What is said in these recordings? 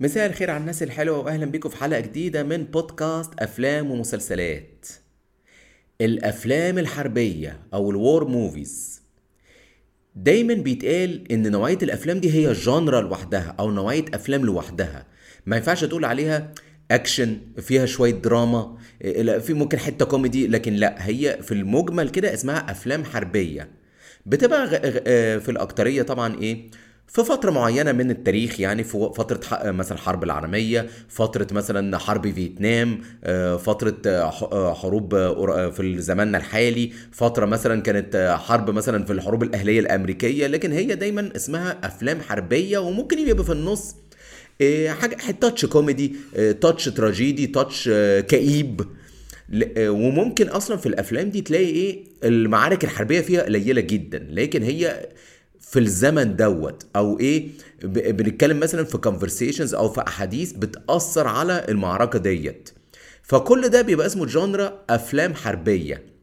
مساء الخير على الناس الحلوة وأهلا بيكم في حلقة جديدة من بودكاست أفلام ومسلسلات الأفلام الحربية أو الوار موفيز دايما بيتقال إن نوعية الأفلام دي هي جانرا لوحدها أو نوعية أفلام لوحدها ما ينفعش تقول عليها اكشن فيها شويه دراما لا، في ممكن حته كوميدي لكن لا هي في المجمل كده اسمها افلام حربيه بتبقى غ- غ- آه، في الاكتريه طبعا ايه في فترة معينة من التاريخ يعني في فترة ح- مثلا الحرب العالمية فترة مثلا حرب فيتنام آه، فترة آه، ح- آه، حروب آه، قر- آه، في زماننا الحالي فترة مثلا كانت آه، حرب مثلا في الحروب الأهلية الأمريكية لكن هي دايما اسمها أفلام حربية وممكن يبقى في النص إيه، حاجه تاتش كوميدي إيه، تاتش تراجيدي تاتش آه، كئيب ل- آه، وممكن اصلا في الافلام دي تلاقي ايه المعارك الحربيه فيها قليله جدا لكن هي في الزمن دوت او ايه ب- بنتكلم مثلا في conversations او في احاديث بتاثر على المعركه ديت فكل ده بيبقى اسمه جانرا افلام حربيه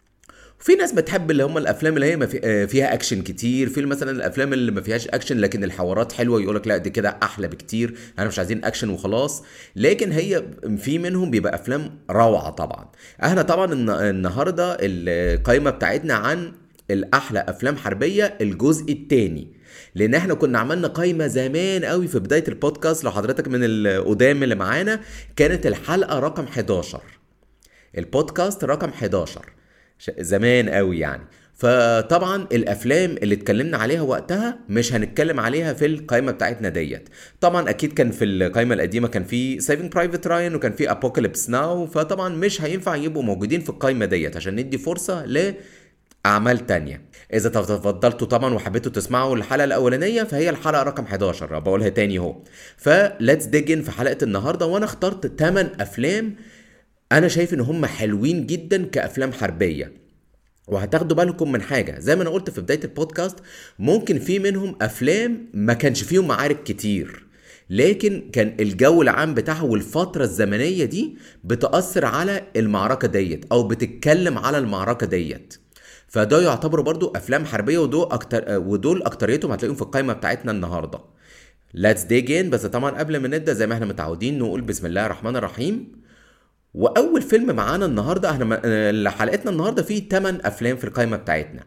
في ناس بتحب اللي هم الافلام اللي هي ما في آه، فيها اكشن كتير في مثلا الافلام اللي ما فيهاش اكشن لكن الحوارات حلوه يقولك لا دي كده احلى بكتير انا مش عايزين اكشن وخلاص لكن هي في منهم بيبقى افلام روعه طبعا احنا طبعا الن- النهارده القائمه بتاعتنا عن الاحلى افلام حربيه الجزء الثاني لان احنا كنا عملنا قائمه زمان قوي في بدايه البودكاست لو حضرتك من القدام اللي معانا كانت الحلقه رقم 11 البودكاست رقم 11 ش- زمان قوي يعني فطبعا الافلام اللي اتكلمنا عليها وقتها مش هنتكلم عليها في القائمه بتاعتنا ديت طبعا اكيد كان في القائمه القديمه كان في سيفنج برايفت راين وكان في ابوكاليبس ناو فطبعا مش هينفع يبقوا موجودين في القائمه ديت عشان ندي فرصه لاعمال تانية اذا تفضلتوا طبعا وحبيتوا تسمعوا الحلقه الاولانيه فهي الحلقه رقم 11 بقولها تاني اهو فليتس ديجن في حلقه النهارده وانا اخترت 8 افلام انا شايف ان هم حلوين جدا كافلام حربيه وهتاخدوا بالكم من حاجه زي ما انا قلت في بدايه البودكاست ممكن في منهم افلام ما كانش فيهم معارك كتير لكن كان الجو العام بتاعها والفترة الزمنية دي بتأثر على المعركة ديت أو بتتكلم على المعركة ديت فده يعتبروا برضو أفلام حربية ودول أكتر ودول أكتريتهم هتلاقيهم في القائمة بتاعتنا النهاردة Let's dig in بس طبعا قبل ما نبدأ زي ما احنا متعودين نقول بسم الله الرحمن الرحيم واول فيلم معانا النهارده احنا م- آه، حلقتنا النهارده فيه 8 افلام في القائمه بتاعتنا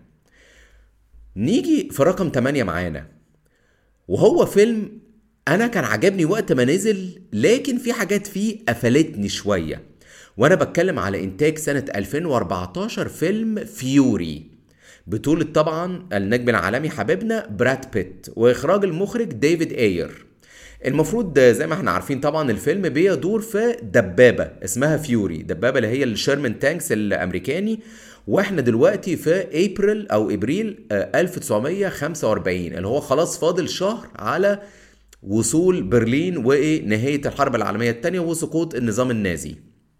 نيجي في رقم 8 معانا وهو فيلم انا كان عجبني وقت ما نزل لكن في حاجات فيه قفلتني شويه وانا بتكلم على انتاج سنه 2014 فيلم فيوري بطولة طبعا النجم العالمي حبيبنا براد بيت واخراج المخرج ديفيد اير المفروض زي ما احنا عارفين طبعا الفيلم بيدور في دبابة اسمها فيوري دبابة اللي هي الشيرمان تانكس الامريكاني واحنا دلوقتي في ابريل او ابريل آه، 1945 اللي هو خلاص فاضل شهر على وصول برلين ونهاية الحرب العالمية الثانية وسقوط النظام النازي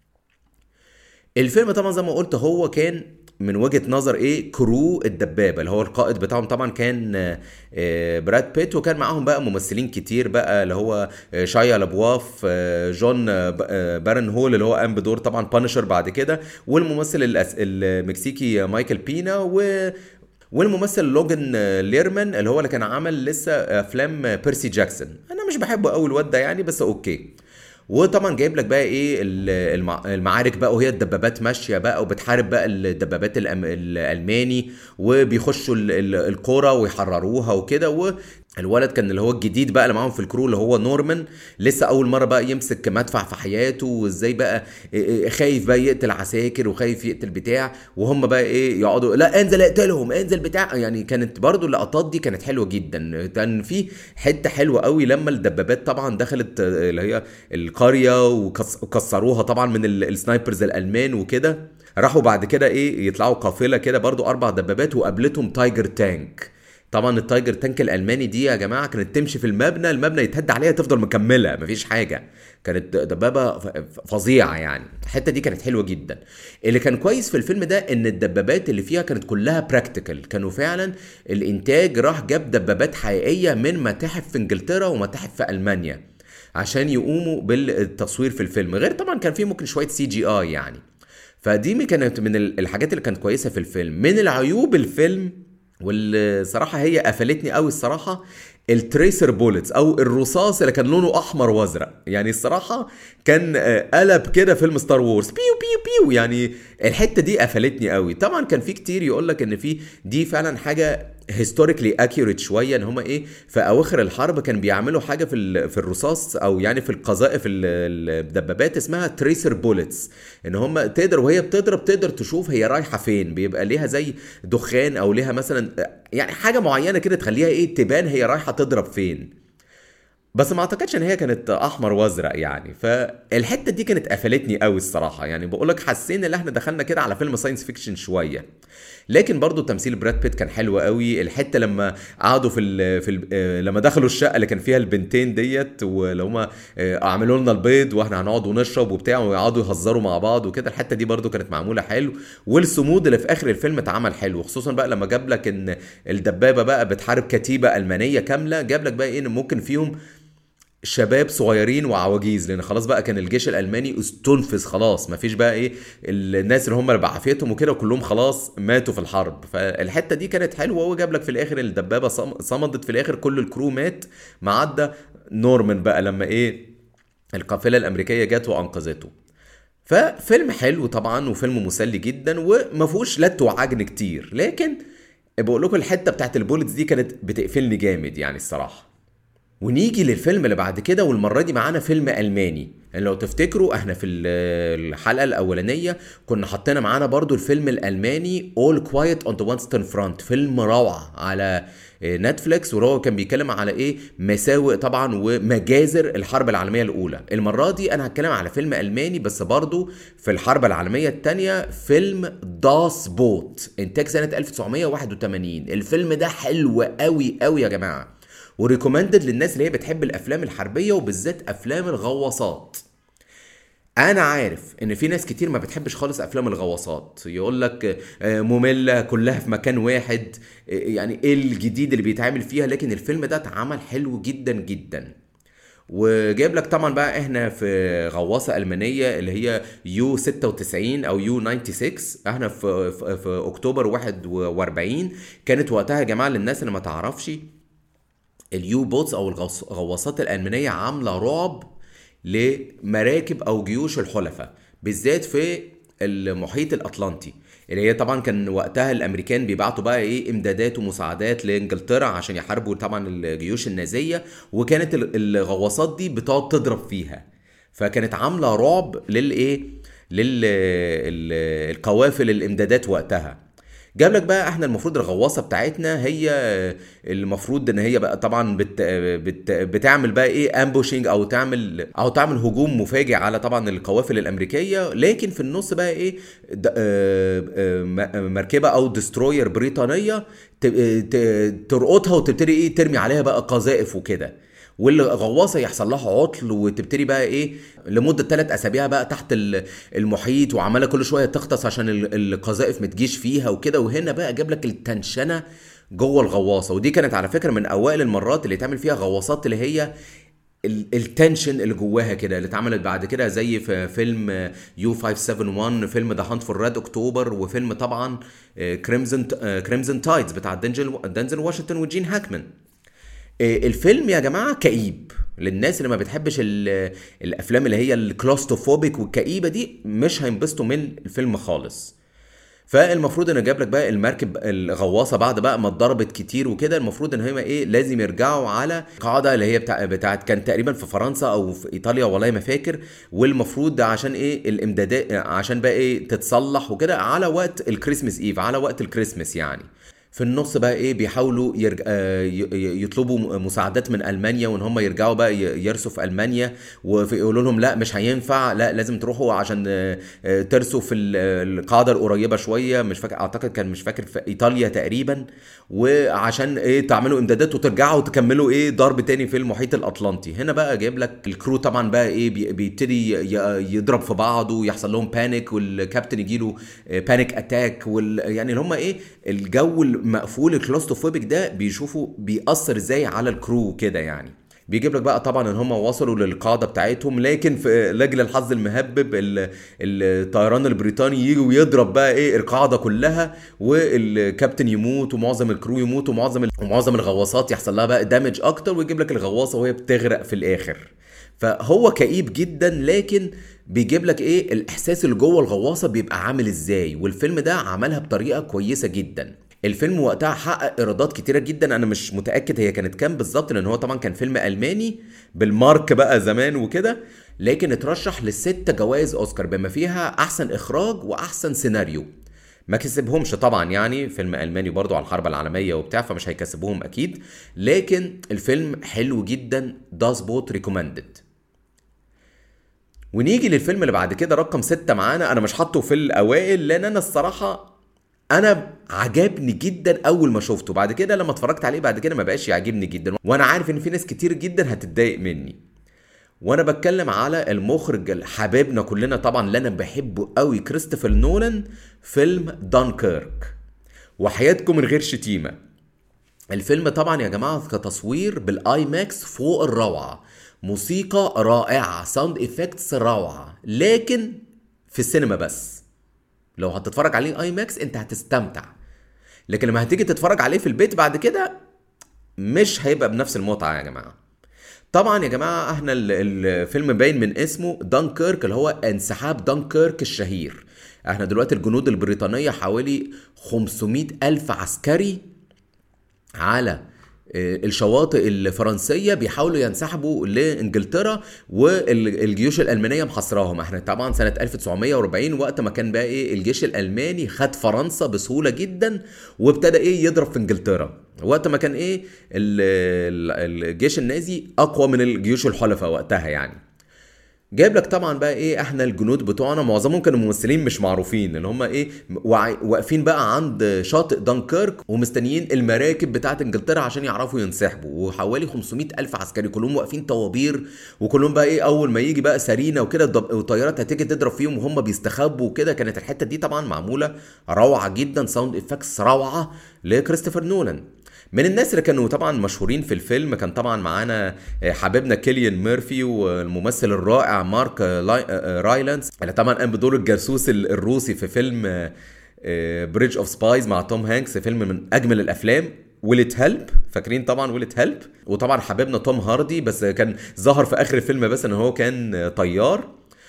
الفيلم طبعا زي ما قلت هو كان من وجهة نظر ايه كرو الدبابة اللي هو القائد بتاعهم طبعا كان آه، آه، براد بيت وكان معاهم بقى ممثلين كتير بقى اللي هو آه، شايا لابواف آه، جون آه، ب- آه، بارن هول اللي هو قام بدور طبعا بانشر بعد كده والممثل الأس- المكسيكي مايكل بينا و والممثل لوجن آه، ليرمان اللي هو اللي كان عمل لسه افلام آه، بيرسي جاكسون انا مش بحبه قوي الواد ده يعني بس اوكي وطبعا جايب لك بقى ايه ال- المع- المعارك بقى وهي الدبابات ماشيه بقى وبتحارب بقى الدبابات الأم- الالماني وبيخشوا ال- ال- القرى ويحرروها وكده والولد كان اللي هو الجديد بقى اللي معاهم في الكرو اللي هو نورمان لسه اول مره بقى يمسك مدفع في حياته وازاي بقى إيه إيه خايف بقى يقتل عساكر وخايف يقتل بتاع وهم بقى ايه يقعدوا لا انزل اقتلهم انزل بتاع يعني كانت برضو اللقطات دي كانت حلوه جدا كان في حته حلوه قوي لما الدبابات طبعا دخلت آه، اللي هي القريه وكس- وكسروها طبعا من ال- السنايبرز الالمان وكده راحوا بعد كده ايه يطلعوا قافله كده برضو اربع دبابات وقابلتهم تايجر تانك طبعا التايجر تانك الالماني دي يا جماعه كانت تمشي في المبنى المبنى يتهد عليها تفضل مكمله مفيش حاجه كانت دبابه ف- ف- فظيعه يعني الحته دي كانت حلوه جدا اللي كان كويس في الفيلم ده ان الدبابات اللي فيها كانت كلها براكتيكال كانوا فعلا الانتاج راح جاب دبابات حقيقيه من متاحف في انجلترا ومتاحف في المانيا عشان يقوموا بالتصوير في الفيلم غير طبعا كان في ممكن شويه سي جي اي يعني فدي كانت من ال- الحاجات اللي كانت كويسه في الفيلم من العيوب الفيلم والصراحه هي قفلتني قوي الصراحه التريسر بولتس او الرصاص اللي كان لونه احمر وازرق يعني الصراحه كان آه، قلب كده فيلم ستار وورز بيو بيو بيو يعني الحته دي قفلتني قوي طبعا كان في كتير يقول لك ان في دي فعلا حاجه هيستوريكلي اكيوريت شويه ان هم ايه في اواخر الحرب كان بيعملوا حاجه في في الرصاص او يعني في القذائف الدبابات اسمها تريسر بوليتس ان هم تقدر وهي بتضرب تقدر تشوف هي رايحه فين بيبقى ليها زي دخان او ليها مثلا يعني حاجه معينه كده تخليها ايه تبان هي رايحه تضرب فين بس ما اعتقدش ان هي كانت احمر وازرق يعني فالحته دي كانت قفلتني قوي الصراحه يعني بقول لك حسينا ان احنا دخلنا كده على فيلم ساينس فيكشن شويه لكن برضو تمثيل براد بيت كان حلو قوي الحته لما قعدوا في ال في ال آه، لما دخلوا الشقه اللي كان فيها البنتين ديت ولو هما آه، عملوا لنا البيض واحنا هنقعد ونشرب وبتاع ويقعدوا يهزروا مع بعض وكده الحته دي برضو كانت معموله حلو والصمود اللي في اخر الفيلم اتعمل حلو خصوصا بقى لما جاب لك ان الدبابه بقى بتحارب كتيبه المانيه كامله جاب لك بقى ايه ان ممكن فيهم شباب صغيرين وعواجيز لان خلاص بقى كان الجيش الالماني استنفذ خلاص مفيش بقى ايه الناس اللي هم اللي بعافيتهم وكده كلهم خلاص ماتوا في الحرب فالحته دي كانت حلوه وجاب لك في الاخر الدبابه صمدت في الاخر كل الكرو مات ما عدا نورمان بقى لما ايه القافله الامريكيه جت وانقذته ففيلم حلو طبعا وفيلم مسلي جدا وما فيهوش لت وعجن كتير لكن بقول لكم الحته بتاعت البوليتس دي كانت بتقفلني جامد يعني الصراحه ونيجي للفيلم اللي بعد كده والمره دي معانا فيلم الماني يعني لو تفتكروا احنا في الحلقه الاولانيه كنا حطينا معانا برضو الفيلم الالماني All Quiet on the Western Front فيلم روعه على نتفليكس وهو كان بيتكلم على ايه مساوئ طبعا ومجازر الحرب العالميه الاولى المره دي انا هتكلم على فيلم الماني بس برضو في الحرب العالميه الثانيه فيلم داس بوت انتاج سنه 1981 الفيلم ده حلو قوي قوي يا جماعه وريكومندد للناس اللي هي بتحب الافلام الحربيه وبالذات افلام الغواصات انا عارف ان في ناس كتير ما بتحبش خالص افلام الغواصات يقول لك آه، ممله كلها في مكان واحد آه، يعني ايه الجديد اللي بيتعمل فيها لكن الفيلم ده اتعمل حلو جدا جدا وجايب لك طبعا بقى احنا في غواصه المانيه اللي هي يو 96 او يو 96 احنا في في, في اكتوبر 41 كانت وقتها يا جماعه للناس اللي ما تعرفش اليو بوتس او الغواصات الالمانيه عامله رعب لمراكب او جيوش الحلفاء بالذات في المحيط الاطلنطي اللي هي طبعا كان وقتها الامريكان بيبعتوا بقى ايه امدادات ومساعدات لانجلترا عشان يحاربوا طبعا الجيوش النازيه وكانت الغواصات دي بتقعد تضرب فيها فكانت عامله رعب للايه للقوافل الامدادات وقتها جاب لك بقى احنا المفروض الغواصه بتاعتنا هي المفروض ان هي بقى طبعا بت بت بتعمل بقى ايه امبوشنج او تعمل او تعمل هجوم مفاجئ على طبعا القوافل الامريكيه لكن في النص بقى ايه آه، آه، مركبه او دستروير بريطانيه ترقطها وتبتدي ايه ترمي عليها بقى قذائف وكده والغواصه يحصل لها عطل وتبتدي بقى ايه لمده ثلاث اسابيع بقى تحت المحيط وعماله كل شويه تغطس عشان القذائف ما تجيش فيها وكده وهنا بقى جاب لك التنشنه جوه الغواصه ودي كانت على فكره من اوائل المرات اللي تعمل فيها غواصات اللي هي التنشن اللي جواها كده اللي اتعملت بعد كده زي في فيلم يو 571 فيلم ذا هانت فور ريد اكتوبر وفيلم طبعا كريمزن كريمزن تايدز بتاع دنجل واشنطن وجين هاكمان آه، الفيلم يا جماعه كئيب للناس اللي ما بتحبش الافلام اللي هي الكلاستوفوبيك والكئيبه دي مش هينبسطوا من الفيلم خالص فالمفروض ان جاب لك بقى المركب الغواصه بعد بقى ما اتضربت كتير وكده المفروض ان هي ايه لازم يرجعوا على قاعده اللي هي بتاع بتاعت كان تقريبا في فرنسا او في ايطاليا والله ما فاكر والمفروض ده عشان ايه الامدادات عشان بقى ايه تتصلح وكده على وقت الكريسماس ايف على وقت الكريسماس يعني في النص بقى ايه بيحاولوا يرج... آه، يطلبوا مساعدات من المانيا وان هم يرجعوا بقى يرسوا في المانيا ويقولوا لهم لا مش هينفع لا لازم تروحوا عشان آه، آه، ترسوا في القاعده القريبه شويه مش فاكر اعتقد كان مش فاكر في ايطاليا تقريبا وعشان ايه تعملوا امدادات وترجعوا وتكملوا ايه ضرب تاني في المحيط الاطلنطي هنا بقى جايب لك الكرو طبعا بقى ايه بيبتدي يضرب في بعض ويحصل لهم بانيك والكابتن يجي له بانيك اتاك وال يعني اللي هم ايه الجو المقفول الكلاستوفوبيك ده بيشوفوا بيأثر ازاي على الكرو كده يعني بيجيب لك بقى طبعا ان هم وصلوا للقاعده بتاعتهم لكن في لاجل الحظ المهبب الطيران البريطاني يجي ويضرب بقى ايه القاعده كلها والكابتن يموت ومعظم الكرو يموت ومعظم ومعظم الغواصات يحصل لها بقى دامج اكتر ويجيب لك الغواصه وهي بتغرق في الاخر فهو كئيب جدا لكن بيجيب لك ايه الاحساس اللي جوه الغواصه بيبقى عامل ازاي والفيلم ده عملها بطريقه كويسه جدا الفيلم وقتها حقق ايرادات كتيره جدا انا مش متاكد هي كانت كام بالظبط لان هو طبعا كان فيلم الماني بالمارك بقى زمان وكده لكن اترشح لست جوائز اوسكار بما فيها احسن اخراج واحسن سيناريو ما كسبهمش طبعا يعني فيلم الماني برضو على الحرب العالميه وبتاع فمش هيكسبوهم اكيد لكن الفيلم حلو جدا داز بوت ريكومندد ونيجي للفيلم اللي بعد كده رقم ستة معانا انا مش حاطه في الاوائل لان انا الصراحه انا عجبني جدا اول ما شفته بعد كده لما اتفرجت عليه بعد كده ما بقاش يعجبني جدا وانا عارف ان في ناس كتير جدا هتتضايق مني وانا بتكلم على المخرج حبيبنا كلنا طبعا اللي انا بحبه قوي كريستوفر نولان فيلم دانكيرك وحياتكم من غير شتيمه الفيلم طبعا يا جماعه كتصوير بالاي ماكس فوق الروعه موسيقى رائعه ساوند افكتس روعه لكن في السينما بس لو هتتفرج عليه اي ماكس انت هتستمتع لكن لما هتيجي تتفرج عليه في البيت بعد كده مش هيبقى بنفس المتعه يا جماعه طبعا يا جماعه احنا الفيلم باين من اسمه دانكيرك اللي هو انسحاب دانكيرك الشهير احنا دلوقتي الجنود البريطانيه حوالي 500 الف عسكري على آه، الشواطئ الفرنسيه بيحاولوا ينسحبوا لانجلترا والجيوش الالمانيه محاصراهم احنا طبعا سنه 1940 وقت ما كان بقى ايه الجيش الالماني خد فرنسا بسهوله جدا وابتدى ايه يضرب في انجلترا وقت ما كان ايه الجيش النازي اقوى من الجيوش الحلفاء وقتها يعني جايب لك طبعا بقى ايه احنا الجنود بتوعنا معظمهم كانوا ممثلين مش معروفين اللي هم ايه واقفين بقى عند شاطئ دانكيرك ومستنيين المراكب بتاعت انجلترا عشان يعرفوا ينسحبوا وحوالي 500 الف عسكري كلهم واقفين طوابير وكلهم بقى ايه اول ما يجي بقى سرينا وكده والطيارات هتيجي تضرب فيهم وهم بيستخبوا وكده كانت الحته دي طبعا معموله روعه جدا ساوند افكتس روعه لكريستوفر نولان من الناس اللي كانوا طبعا مشهورين في الفيلم كان طبعا معانا آه، حبيبنا كيليان ميرفي والممثل الرائع مارك آه، آه، رايلاندز اللي طبعا قام بدور الجاسوس الروسي في فيلم بريدج اوف سبايز مع توم هانكس فيلم من اجمل الافلام ويلت هيلب فاكرين طبعا ويلت هيلب وطبعا حبيبنا توم هاردي بس كان ظهر في اخر الفيلم بس ان هو كان طيار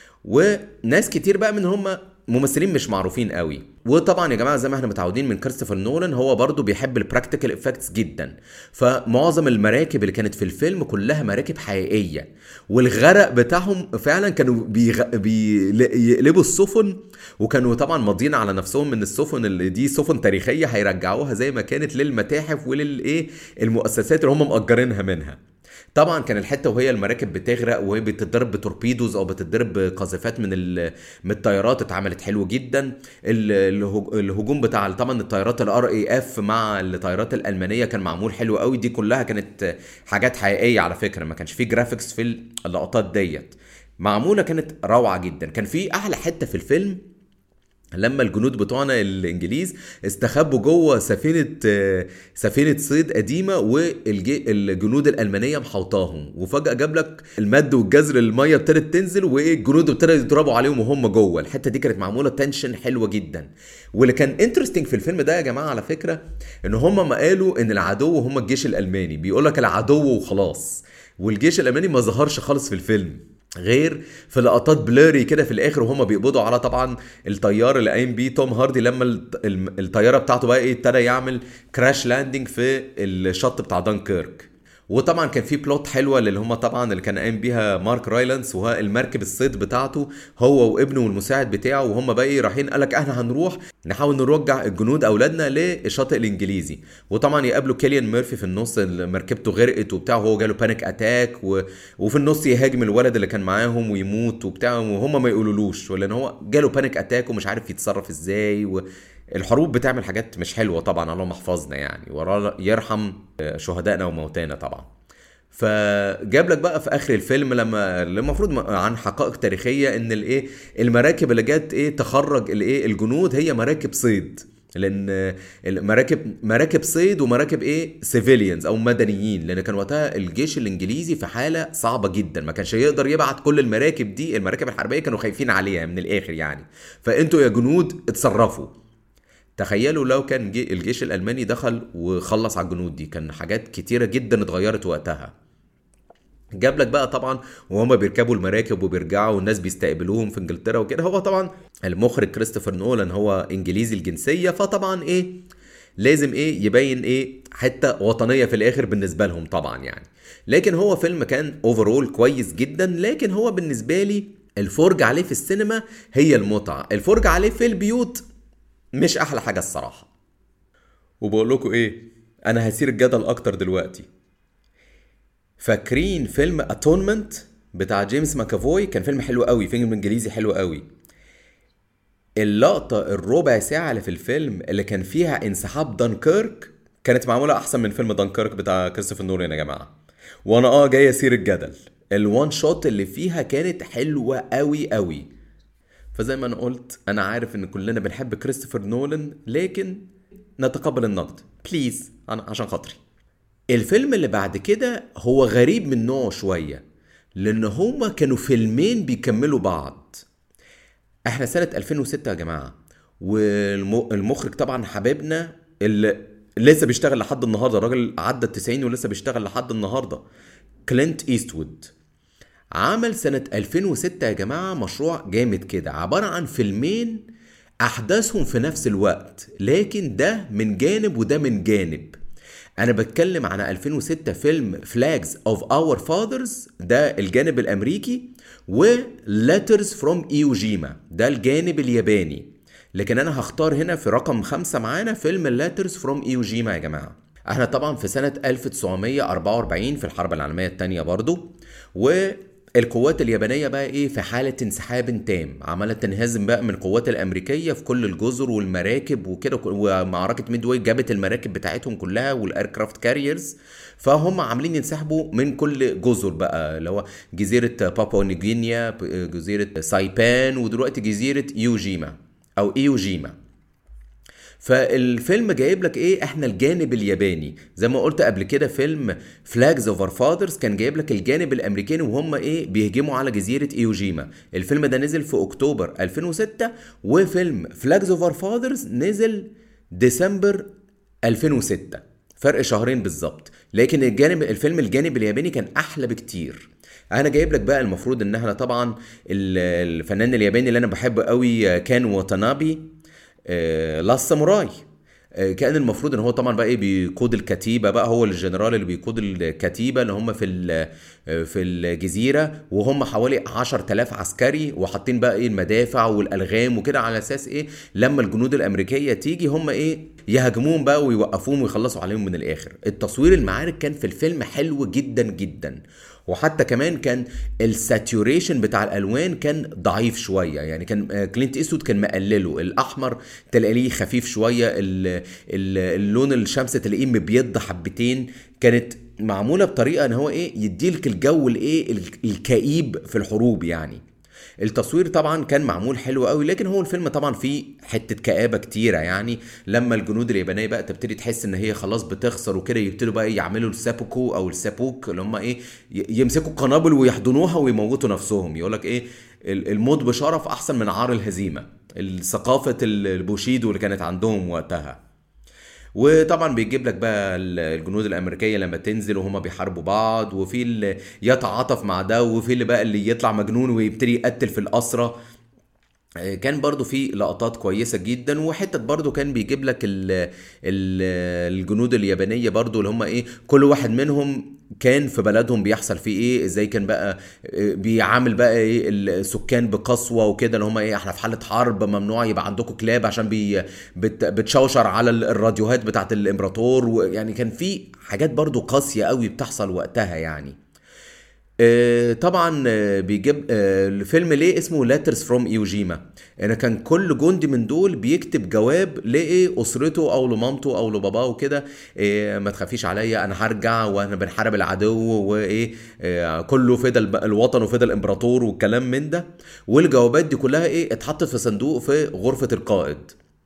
وناس كتير بقى من هم ممثلين مش معروفين قوي وطبعا يا جماعه زي ما احنا متعودين من كريستوفر نولان هو برضو بيحب البراكتيكال افكتس جدا فمعظم المراكب اللي كانت في الفيلم كلها مراكب حقيقيه والغرق بتاعهم فعلا كانوا بيغ... بيقلبوا السفن وكانوا طبعا ماضيين على نفسهم من السفن اللي دي سفن تاريخيه هيرجعوها زي ما كانت للمتاحف وللايه المؤسسات اللي هم مأجرينها منها طبعا كان الحته وهي المراكب بتغرق وهي بتضرب بتوربيدوز او بتضرب بقذيفات من من الطيارات اتعملت حلو جدا الهجوم بتاع طبعا الطيارات الار اي اف مع الطيارات الالمانيه كان معمول حلو قوي دي كلها كانت حاجات حقيقيه على فكره ما كانش في جرافيكس في اللقطات ديت معموله كانت روعه جدا كان في احلى حته في الفيلم لما الجنود بتوعنا الانجليز استخبوا جوه سفينه سفينه صيد قديمه والجنود الالمانيه محوطاهم وفجاه جاب لك المد والجزر الميه ابتدت تنزل والجنود ابتدوا يضربوا عليهم وهم جوه الحته دي كانت معموله تنشن حلوه جدا واللي كان انترستنج في الفيلم ده يا جماعه على فكره ان هم ما قالوا ان العدو هم الجيش الالماني بيقول لك العدو وخلاص والجيش الالماني ما ظهرش خالص في الفيلم غير في لقطات بلوري كده في الاخر وهم بيقبضوا على طبعا الطيار اللي قايم بيه توم هاردي لما الطياره بتاعته بقى ايه ابتدى يعمل كراش لاندنج في الشط بتاع دانكيرك وطبعا كان في بلوت حلوه اللي هم طبعا اللي كان قايم بيها مارك رايلانس وهو المركب الصيد بتاعته هو وابنه والمساعد بتاعه وهم بقى ايه رايحين قال لك احنا هنروح نحاول نرجع الجنود اولادنا للشاطئ الانجليزي وطبعا يقابلوا كيليان ميرفي في النص مركبته غرقت وبتاع وهو جاله بانيك اتاك و... وفي النص يهاجم الولد اللي كان معاهم ويموت وبتاع وهم ما يقولولوش ولان هو جاله بانيك اتاك ومش عارف يتصرف ازاي و... الحروب بتعمل حاجات مش حلوه طبعا اللهم احفظنا يعني يرحم شهدائنا وموتانا طبعا فجاب لك بقى في اخر الفيلم لما المفروض عن حقائق تاريخيه ان الايه المراكب اللي جت ايه تخرج الايه الجنود هي مراكب صيد لان المراكب مراكب صيد ومراكب ايه سيفيليانز او مدنيين لان كان وقتها الجيش الانجليزي في حاله صعبه جدا ما كانش يقدر يبعت كل المراكب دي المراكب الحربيه كانوا خايفين عليها من الاخر يعني فانتوا يا جنود اتصرفوا تخيلوا لو كان الجيش الالماني دخل وخلص على الجنود دي كان حاجات كتيره جدا اتغيرت وقتها جاب لك بقى طبعا وهما بيركبوا المراكب وبيرجعوا والناس بيستقبلوهم في انجلترا وكده هو طبعا المخرج كريستوفر نولان هو انجليزي الجنسيه فطبعا ايه لازم ايه يبين ايه حته وطنيه في الاخر بالنسبه لهم طبعا يعني لكن هو فيلم كان اوفرول كويس جدا لكن هو بالنسبه لي الفرجة عليه في السينما هي المتعة الفرجة عليه في البيوت مش احلى حاجة الصراحة وبقول لكم ايه انا هسير الجدل اكتر دلوقتي فاكرين فيلم اتونمنت بتاع جيمس ماكافوي كان فيلم حلو قوي فيلم انجليزي حلو قوي اللقطة الربع ساعة اللي في الفيلم اللي كان فيها انسحاب دانكيرك كانت معمولة أحسن من فيلم دانكيرك بتاع كريستوفر نولان يا جماعة وأنا أه جاي أسير الجدل الوان شوت اللي فيها كانت حلوة قوي قوي فزي ما أنا قلت أنا عارف إن كلنا بنحب كريستوفر نولان لكن نتقبل النقد بليز عشان خاطري الفيلم اللي بعد كده هو غريب من نوعه شوية لأن هما كانوا فيلمين بيكملوا بعض احنا سنة 2006 يا جماعة والمخرج طبعا حبيبنا اللي لسه بيشتغل لحد النهارده الراجل عدى التسعين ولسه بيشتغل لحد النهارده كلينت ايستوود عمل سنة 2006 يا جماعة مشروع جامد كده عبارة عن فيلمين أحداثهم في نفس الوقت لكن ده من جانب وده من جانب انا بتكلم عن 2006 فيلم فلاجز اوف اور فاذرز ده الجانب الامريكي و Letters from ايوجيما ده الجانب الياباني لكن انا هختار هنا في رقم خمسة معانا فيلم Letters from ايوجيما يا جماعة احنا طبعا في سنة 1944 في الحرب العالمية التانية برضو و القوات اليابانيه بقى ايه في حاله انسحاب تام عماله تنهزم بقى من القوات الامريكيه في كل الجزر والمراكب وكده ومعركه ميدواي جابت المراكب بتاعتهم كلها والايركرافت كاريرز فهم عاملين ينسحبوا من كل جزر بقى اللي هو جزيره بابا نيجينيا جزيره سايبان ودلوقتي جزيره يوجيما او ايوجيما فالفيلم جايب لك ايه احنا الجانب الياباني زي ما قلت قبل كده فيلم فلاجز اوفر فاذرز كان جايب لك الجانب الامريكاني وهم ايه بيهجموا على جزيره ايوجيما الفيلم ده نزل في اكتوبر 2006 وفيلم فلاجز اوفر فاذرز نزل ديسمبر 2006 فرق شهرين بالظبط لكن الجانب الفيلم الجانب الياباني كان احلى بكتير انا جايب لك بقى المفروض ان احنا طبعا الفنان الياباني اللي انا بحبه قوي كان واتانابي آه، لاست ساموراي آه، كان المفروض ان هو طبعا بقى ايه بيقود الكتيبه بقى هو الجنرال اللي بيقود الكتيبه اللي هم في آه، في الجزيره وهم حوالي 10000 عسكري وحاطين بقى ايه المدافع والالغام وكده على اساس ايه لما الجنود الامريكيه تيجي هم ايه يهاجموهم بقى ويوقفوهم ويخلصوا عليهم من الاخر التصوير المعارك كان في الفيلم حلو جدا جدا وحتى كمان كان الساتوريشن بتاع الالوان كان ضعيف شويه يعني كان كلينت اسود كان مقلله الاحمر تلاقيه خفيف شويه اللون الشمس تلاقيه مبيض حبتين كانت معموله بطريقه ان هو ايه يديلك الجو الايه الكئيب في الحروب يعني التصوير طبعا كان معمول حلو قوي لكن هو الفيلم طبعا فيه حته كآبه كتيره يعني لما الجنود اليابانيه بقى تبتدي تحس ان هي خلاص بتخسر وكده يبتدوا بقى يعملوا السابوكو او السابوك اللي هم ايه يمسكوا قنابل ويحضنوها ويموتوا نفسهم يقول لك ايه الموت بشرف احسن من عار الهزيمه ثقافه البوشيدو اللي كانت عندهم وقتها وطبعا بيجيب لك بقى الجنود الامريكيه لما تنزل وهما بيحاربوا بعض وفي اللي يتعاطف مع ده وفي اللي بقى اللي يطلع مجنون ويبتدي يقتل في الاسرى آه، كان برضو في لقطات كويسة جدا وحتة برضو كان بيجيب لك ال ال الجنود اليابانية برضو اللي هم ايه كل واحد منهم كان في بلدهم بيحصل فيه ايه ازاي كان بقى آه، بيعامل بقى ايه السكان بقسوة وكده اللي هم ايه احنا في حالة حرب ممنوع يبقى عندكم كلاب عشان بي بت بتشوشر على الراديوهات بتاعت الامبراطور ويعني كان في حاجات برضو قاسية قوي بتحصل وقتها يعني آه، طبعا آه، بيجيب آه، الفيلم ليه اسمه ليترز فروم ايوجيما انا كان كل جندي من دول بيكتب جواب لايه اسرته او لمامته او لباباه وكده إيه ما تخافيش عليا انا هرجع وانا بنحارب العدو وايه إيه كله فدا الوطن وفدا الامبراطور والكلام من ده والجوابات دي كلها ايه اتحطت في صندوق في غرفه القائد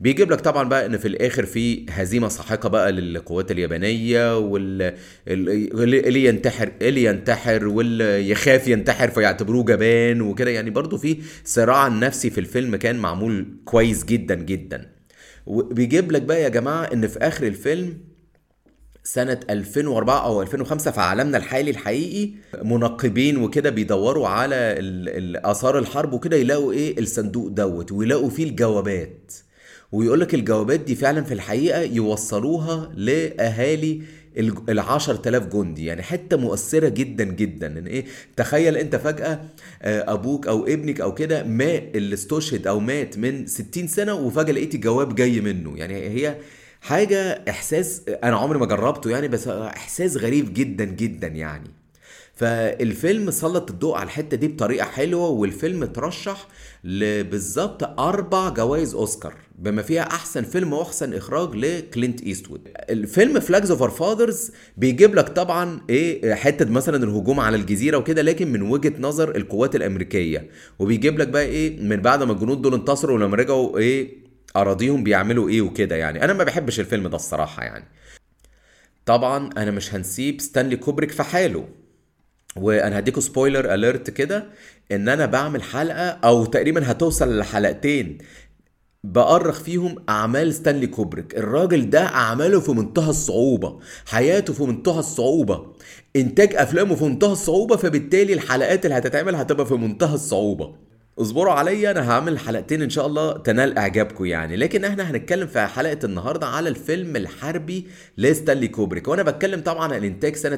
بيجيب لك طبعا بقى ان في الاخر في هزيمه ساحقه بقى للقوات اليابانيه وال اللي ينتحر اللي ينتحر واللي يخاف ينتحر فيعتبروه جبان وكده يعني برضو في صراع نفسي في الفيلم كان معمول كويس جدا جدا وبيجيب لك بقى يا جماعه ان في اخر الفيلم سنة 2004 أو 2005 في عالمنا الحالي الحقيقي منقبين وكده بيدوروا على آثار الحرب وكده يلاقوا إيه الصندوق دوت ويلاقوا فيه الجوابات ويقول لك الجوابات دي فعلا في الحقيقة يوصلوها لأهالي ال 10000 جندي يعني حته مؤثره جدا جدا ان ايه تخيل انت فجاه ابوك او ابنك او كده مات اللي استشهد او مات من 60 سنه وفجاه لقيت جواب جاي منه يعني هي حاجه احساس انا عمري ما جربته يعني بس احساس غريب جدا جدا يعني فالفيلم سلط الضوء على الحته دي بطريقه حلوه والفيلم اترشح بالظبط اربع جوائز اوسكار بما فيها احسن فيلم واحسن اخراج لكلينت ايستوود الفيلم فلاجز اوف فاذرز بيجيب لك طبعا ايه حته مثلا الهجوم على الجزيره وكده لكن من وجهه نظر القوات الامريكيه وبيجيب لك بقى ايه من بعد ما الجنود دول انتصروا ولما رجعوا ايه اراضيهم بيعملوا ايه وكده يعني انا ما بحبش الفيلم ده الصراحه يعني طبعا انا مش هنسيب ستانلي كوبريك في حاله وانا هديكوا سبويلر اليرت كده ان انا بعمل حلقه او تقريبا هتوصل لحلقتين بأرخ فيهم أعمال ستانلي كوبريك الراجل ده أعماله في منتهى الصعوبة حياته في منتهى الصعوبة إنتاج أفلامه في منتهى الصعوبة فبالتالي الحلقات اللي هتتعمل هتبقى في منتهى الصعوبة اصبروا عليا انا هعمل حلقتين ان شاء الله تنال اعجابكم يعني لكن احنا هنتكلم في حلقه النهارده على الفيلم الحربي لستانلي كوبريك وانا بتكلم طبعا عن انتاج سنه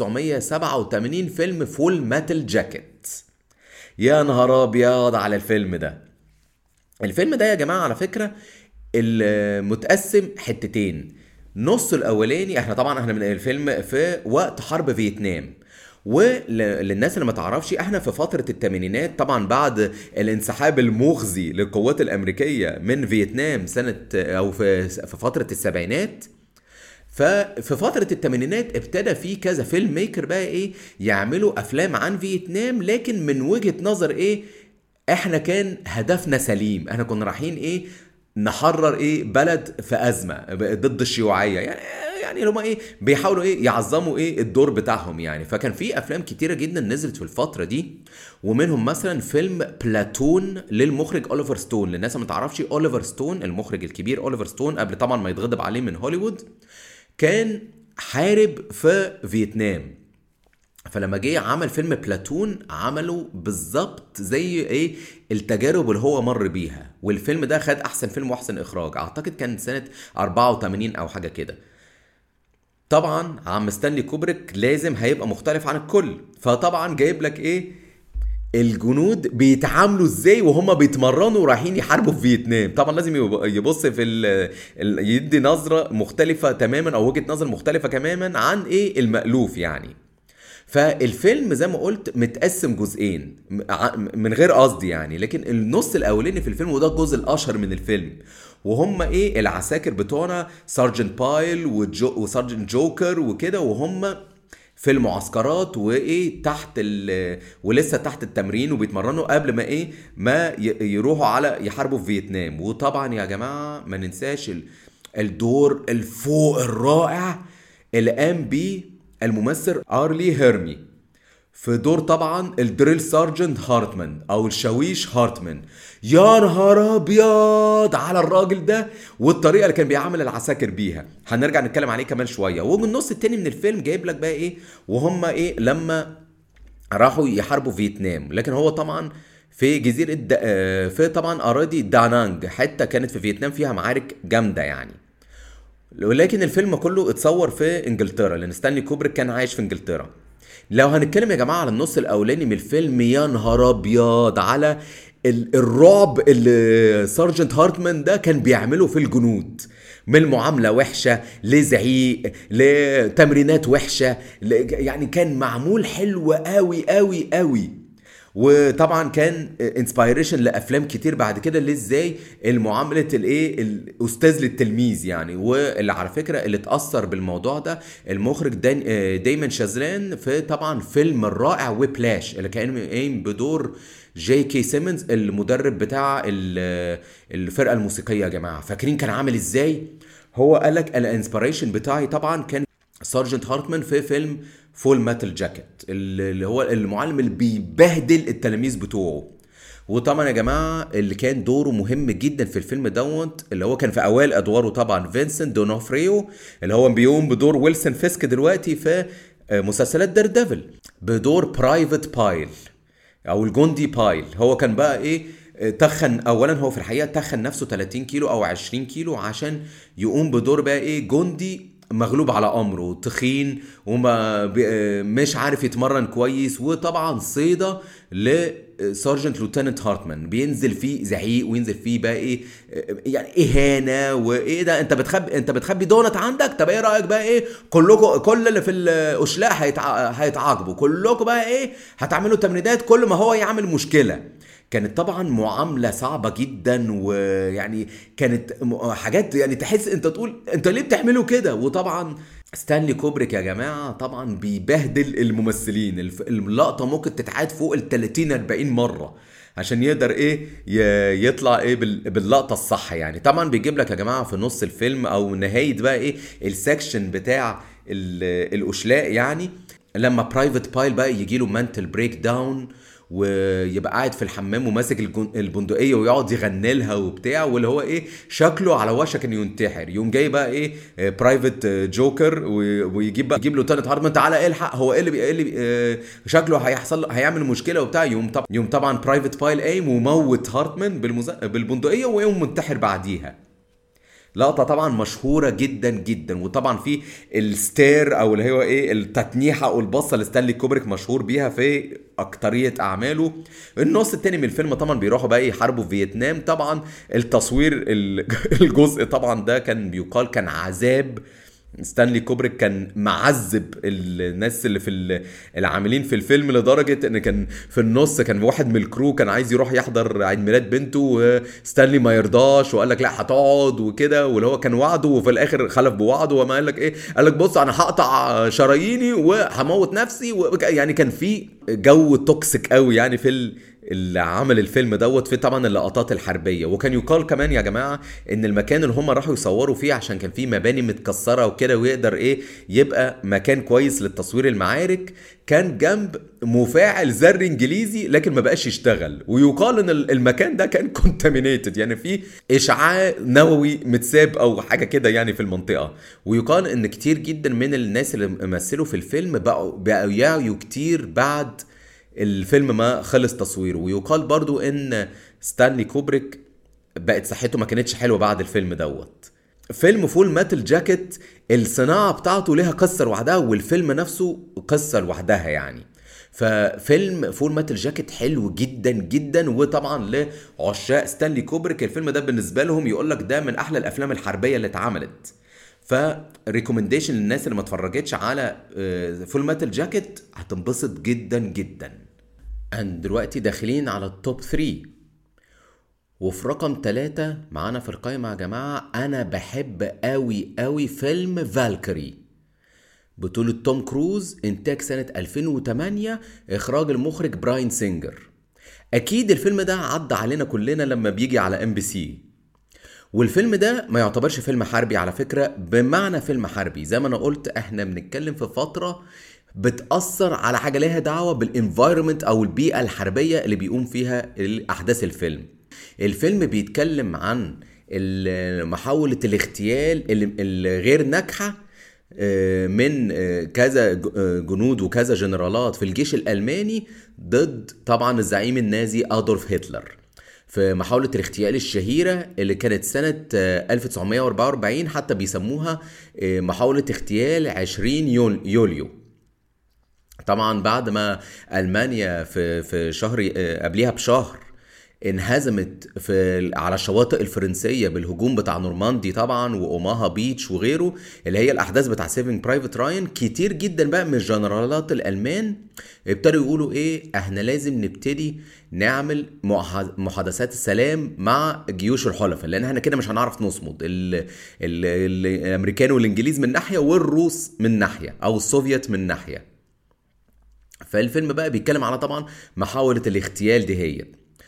1987 فيلم فول ماتل جاكيت يا نهار ابيض على الفيلم ده الفيلم ده يا جماعه على فكره متقسم حتتين نص الاولاني احنا طبعا احنا من الفيلم في وقت حرب فيتنام وللناس اللي ما تعرفش احنا في فتره الثمانينات طبعا بعد الانسحاب المخزي للقوات الامريكيه من فيتنام سنه او في في فتره السبعينات ففي فترة الثمانينات ابتدى في كذا فيلم ميكر بقى ايه يعملوا افلام عن فيتنام لكن من وجهة نظر ايه احنا كان هدفنا سليم احنا كنا رايحين ايه نحرر ايه بلد في ازمه ضد الشيوعيه يعني يعني هما ايه بيحاولوا ايه يعظموا ايه الدور بتاعهم يعني فكان في افلام كتيره جدا نزلت في الفتره دي ومنهم مثلا فيلم بلاتون للمخرج اوليفر ستون للناس ما تعرفش اوليفر ستون المخرج الكبير اوليفر ستون قبل طبعا ما يتغضب عليه من هوليوود كان حارب في فيتنام فلما جه عمل فيلم بلاتون عمله بالظبط زي ايه التجارب اللي هو مر بيها والفيلم ده خد احسن فيلم واحسن اخراج اعتقد كان سنه 84 او حاجه كده طبعا عم ستانلي كوبريك لازم هيبقى مختلف عن الكل فطبعا جايب لك ايه الجنود بيتعاملوا ازاي وهم بيتمرنوا رايحين يحاربوا في فيتنام طبعا لازم يبص في ال يدي نظره مختلفه تماما او وجهه نظر مختلفه تماما عن ايه المالوف يعني فالفيلم زي ما قلت متقسم جزئين من غير قصدي يعني لكن النص الاولاني في الفيلم وده الجزء الاشهر من الفيلم وهم ايه العساكر بتوعنا سارجنت بايل وجو وسارجنت جوكر وكده وهم في المعسكرات وايه تحت ال ولسه تحت التمرين وبيتمرنوا قبل ما ايه ما يروحوا على يحاربوا في فيتنام وطبعا يا جماعه ما ننساش الدور الفوق الرائع اللي قام بيه الممثل ارلي هيرمي في دور طبعا الدريل سارجنت هارتمان او الشاويش هارتمان يا نهار ابيض على الراجل ده والطريقه اللي كان بيعامل العساكر بيها هنرجع نتكلم عليه كمان شويه ومن النص التاني من الفيلم جايب لك بقى ايه وهم ايه لما راحوا يحاربوا فيتنام لكن هو طبعا في جزيره د... في طبعا اراضي دانانج حته كانت في فيتنام فيها معارك جامده يعني ولكن الفيلم كله اتصور في انجلترا لان ستانلي كوبريك كان عايش في انجلترا لو هنتكلم يا جماعه على النص الاولاني من الفيلم يا نهار ابيض على الرعب اللي سارجنت هارتمان ده كان بيعمله في الجنود من معاملة وحشة لزعيق لتمرينات وحشة يعني كان معمول حلو قوي قوي قوي وطبعا كان انسبيريشن لافلام كتير بعد كده اللي ازاي المعامله الايه الاستاذ للتلميذ يعني واللي على فكره اللي اتاثر بالموضوع ده المخرج دان دايما شازلان في طبعا فيلم الرائع ويبلاش اللي كان قايم بدور جي كي سيمنز المدرب بتاع ال- الفرقه الموسيقيه يا جماعه فاكرين كان عامل ازاي هو قال لك الانسبيريشن بتاعي طبعا كان سارجنت هارتمان في فيلم فول ميتال جاكيت اللي هو المعلم اللي بيبهدل التلاميذ بتوعه وطبعا يا جماعه اللي كان دوره مهم جدا في الفيلم دوت اللي هو كان في اوائل ادواره طبعا فينسنت دونوفريو اللي هو بيقوم بدور ويلسون فيسك دلوقتي في مسلسلات دير ديفل بدور برايفت بايل او الجندي بايل هو كان بقى ايه تخن اولا هو في الحقيقه تخن نفسه 30 كيلو او 20 كيلو عشان يقوم بدور بقى ايه جندي مغلوب على امره تخين وما بي- مش عارف يتمرن كويس وطبعا صيده لسارجنت لوتننت هارتمان بينزل فيه زعيق وينزل فيه بقى ايه يعني اهانه وايه ده انت بتخبي انت بتخبي دونت عندك طب ايه رايك بقى ايه كلكم كل اللي في الاشلاء هيتع... هيتعاقبوا كلكم بقى ايه هتعملوا تمرينات كل ما هو يعمل مشكله كانت طبعا معاملة صعبة جدا ويعني كانت م- حاجات يعني تحس انت تقول انت ليه بتعملوا كده وطبعا ستانلي كوبريك يا جماعة طبعا بيبهدل الممثلين الف- اللقطة ممكن تتعاد فوق ال 30 40 مرة عشان يقدر ايه ي- يطلع ايه بال- باللقطة الصح يعني طبعا بيجيب لك يا جماعة في نص الفيلم او نهاية بقى ايه السكشن بتاع ال- الاشلاء يعني لما برايفت بايل بقى يجي له منتل بريك داون ويبقى قاعد في الحمام وماسك الجن- البندقيه ويقعد يغني لها وبتاع واللي هو ايه شكله على وشك انه ينتحر يقوم جاي بقى ايه برايفت جوكر ويجيب بقى يجيب له تالت هارتمان تعالى الحق هو ايه اللي بي- ايه اللي بي- آه، شكله هيحصل له هيعمل مشكله وبتاع يوم طبعا يوم طبعا برايفت بايل قايم وموت هارتمان بالمز... بالبندقيه ويقوم منتحر بعديها لقطه طبعا مشهوره جدا جدا وطبعا في الستير او اللي هو ايه التتنيحه او البصه اللي ستانلي كوبريك مشهور بيها في اكتريه اعماله النص التاني من الفيلم طبعا بيروحوا بقى يحاربوا في فيتنام طبعا التصوير ال- الجزء طبعا ده كان بيقال كان عذاب ستانلي كوبريك كان معذب الناس اللي في ال- العاملين في الفيلم لدرجه ان كان في النص كان واحد من الكرو كان عايز يروح يحضر عيد ميلاد بنته وستانلي ما يرضاش وقال لك لا هتقعد وكده واللي هو كان وعده وفي الاخر خلف بوعده وما قال لك ايه قال لك بص انا هقطع شراييني وهموت نفسي و... يعني كان في جو توكسيك قوي يعني في ال... اللي عمل الفيلم دوت في طبعا اللقطات الحربيه وكان يقال كمان يا جماعه ان المكان اللي هم راحوا يصوروا فيه عشان كان فيه مباني متكسره وكده ويقدر ايه يبقى مكان كويس للتصوير المعارك كان جنب مفاعل ذري انجليزي لكن ما بقاش يشتغل ويقال ان ال- المكان ده كان كونتامينيتد يعني فيه اشعاع نووي متساب او حاجه كده يعني في المنطقه ويقال ان كتير جدا من الناس اللي مثلوا في الفيلم بقوا بقوا يعيوا كتير بعد الفيلم ما خلص تصويره ويقال برضو ان ستانلي كوبريك بقت صحته ما كانتش حلوه بعد الفيلم دوت فيلم فول ماتل جاكيت الصناعه بتاعته ليها قصه لوحدها والفيلم نفسه قصه لوحدها يعني ففيلم فول ماتل جاكيت حلو جدا جدا وطبعا لعشاق ستانلي كوبريك الفيلم ده بالنسبه لهم يقول لك ده من احلى الافلام الحربيه اللي اتعملت فريكومنديشن للناس اللي ما اتفرجتش على فول ماتل جاكيت هتنبسط جدا جدا and دلوقتي داخلين على التوب 3 وفي رقم ثلاثة معانا في القائمة يا جماعة أنا بحب أوي أوي فيلم فالكري بطولة توم كروز إنتاج سنة 2008 إخراج المخرج براين سينجر أكيد الفيلم ده عدى علينا كلنا لما بيجي على ام بي سي والفيلم ده ما يعتبرش فيلم حربي على فكرة بمعنى فيلم حربي زي ما انا قلت احنا بنتكلم في فترة بتأثر على حاجة ليها دعوة بالانفايرمنت او البيئة الحربية اللي بيقوم فيها احداث الفيلم الفيلم بيتكلم عن ال- محاولة الاغتيال اللي- الغير ناجحة آه، من آه، كذا ج- آه، جنود وكذا جنرالات في الجيش الألماني ضد طبعا الزعيم النازي أدولف هتلر في محاولة الاغتيال الشهيرة اللي كانت سنة آه، 1944 حتى بيسموها آه، محاولة اغتيال 20 يول- يوليو طبعا بعد ما المانيا في في شهر آه، قبليها بشهر انهزمت في على الشواطئ الفرنسيه بالهجوم بتاع نورماندي طبعا واوماها بيتش وغيره اللي هي الاحداث بتاع سيفنج برايفت راين كتير جدا بقى من الجنرالات الالمان ابتدوا يقولوا ايه احنا لازم نبتدي نعمل محادثات السلام مع جيوش الحلفاء لان احنا كده مش هنعرف نصمد ال ال ال الامريكان والانجليز من ناحيه والروس من ناحيه او السوفيت من ناحيه فالفيلم بقى بيتكلم على طبعا محاوله الاغتيال دي هي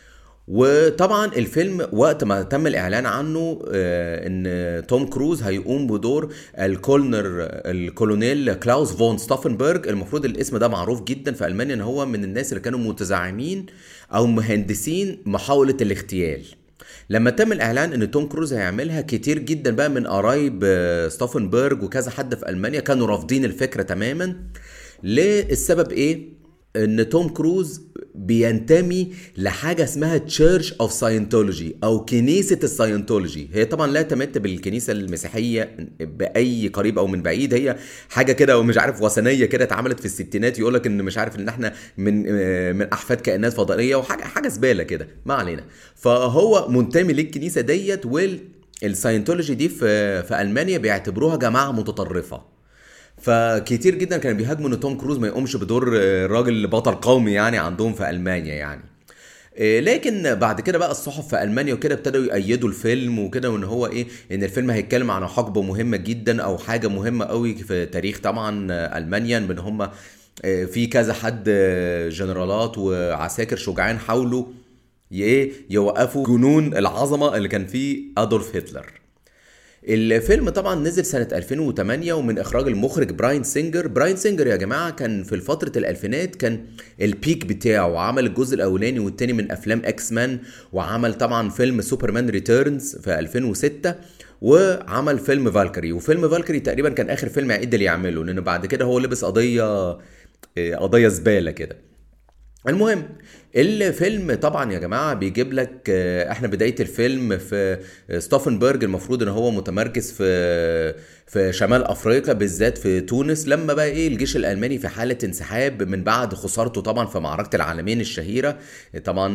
وطبعا الفيلم وقت ما تم الاعلان عنه آه، ان توم كروز هيقوم بدور الكولنر الكولونيل كلاوس فون ستافنبرج المفروض الاسم ده معروف جدا في المانيا ان هو من الناس اللي كانوا متزعمين او مهندسين محاوله الاغتيال لما تم الاعلان ان توم كروز هيعملها كتير جدا بقى من قرايب آه، ستافنبرج وكذا حد في المانيا كانوا رافضين الفكره تماما ليه السبب ايه ان توم كروز بينتمي لحاجه اسمها تشيرش اوف ساينتولوجي او كنيسه الساينتولوجي هي طبعا لا تمت بالكنيسه المسيحيه باي قريب او من بعيد هي حاجه كده ومش عارف وثنيه كده اتعملت في الستينات يقول لك ان مش عارف ان احنا من من احفاد كائنات فضائيه وحاجه حاجه زباله كده ما علينا فهو منتمي للكنيسه ديت والساينتولوجي دي في في المانيا بيعتبروها جماعه متطرفه فكتير جدا كانوا بيهاجموا ان توم كروز ما يقومش بدور آه، راجل بطل قومي يعني عندهم في المانيا يعني آه، لكن بعد كده بقى الصحف في المانيا وكده ابتدوا يأيدوا الفيلم وكده وان هو ايه ان الفيلم هيتكلم عن حقبه مهمه جدا او حاجه مهمه قوي في تاريخ طبعا المانيا ان هم آه، في كذا حد جنرالات وعساكر شجعان حاولوا ايه يوقفوا جنون العظمه اللي كان فيه ادولف هتلر الفيلم طبعا نزل سنة 2008 ومن إخراج المخرج براين سينجر براين سينجر يا جماعة كان في فترة الألفينات كان البيك بتاعه عمل الجزء الأولاني والتاني من أفلام إكس مان وعمل طبعا فيلم سوبرمان ريتيرنز في 2006 وعمل فيلم فالكري وفيلم فالكري تقريبا كان آخر فيلم قدر يعمله لأنه بعد كده هو لبس قضية قضية زبالة كده المهم الفيلم طبعا يا جماعه بيجيب لك آه، احنا بدايه الفيلم في ستوفنبرج المفروض ان هو متمركز في في شمال افريقيا بالذات في تونس لما بقى ايه الجيش الالماني في حاله انسحاب من بعد خسارته طبعا في معركه العالمين الشهيره طبعا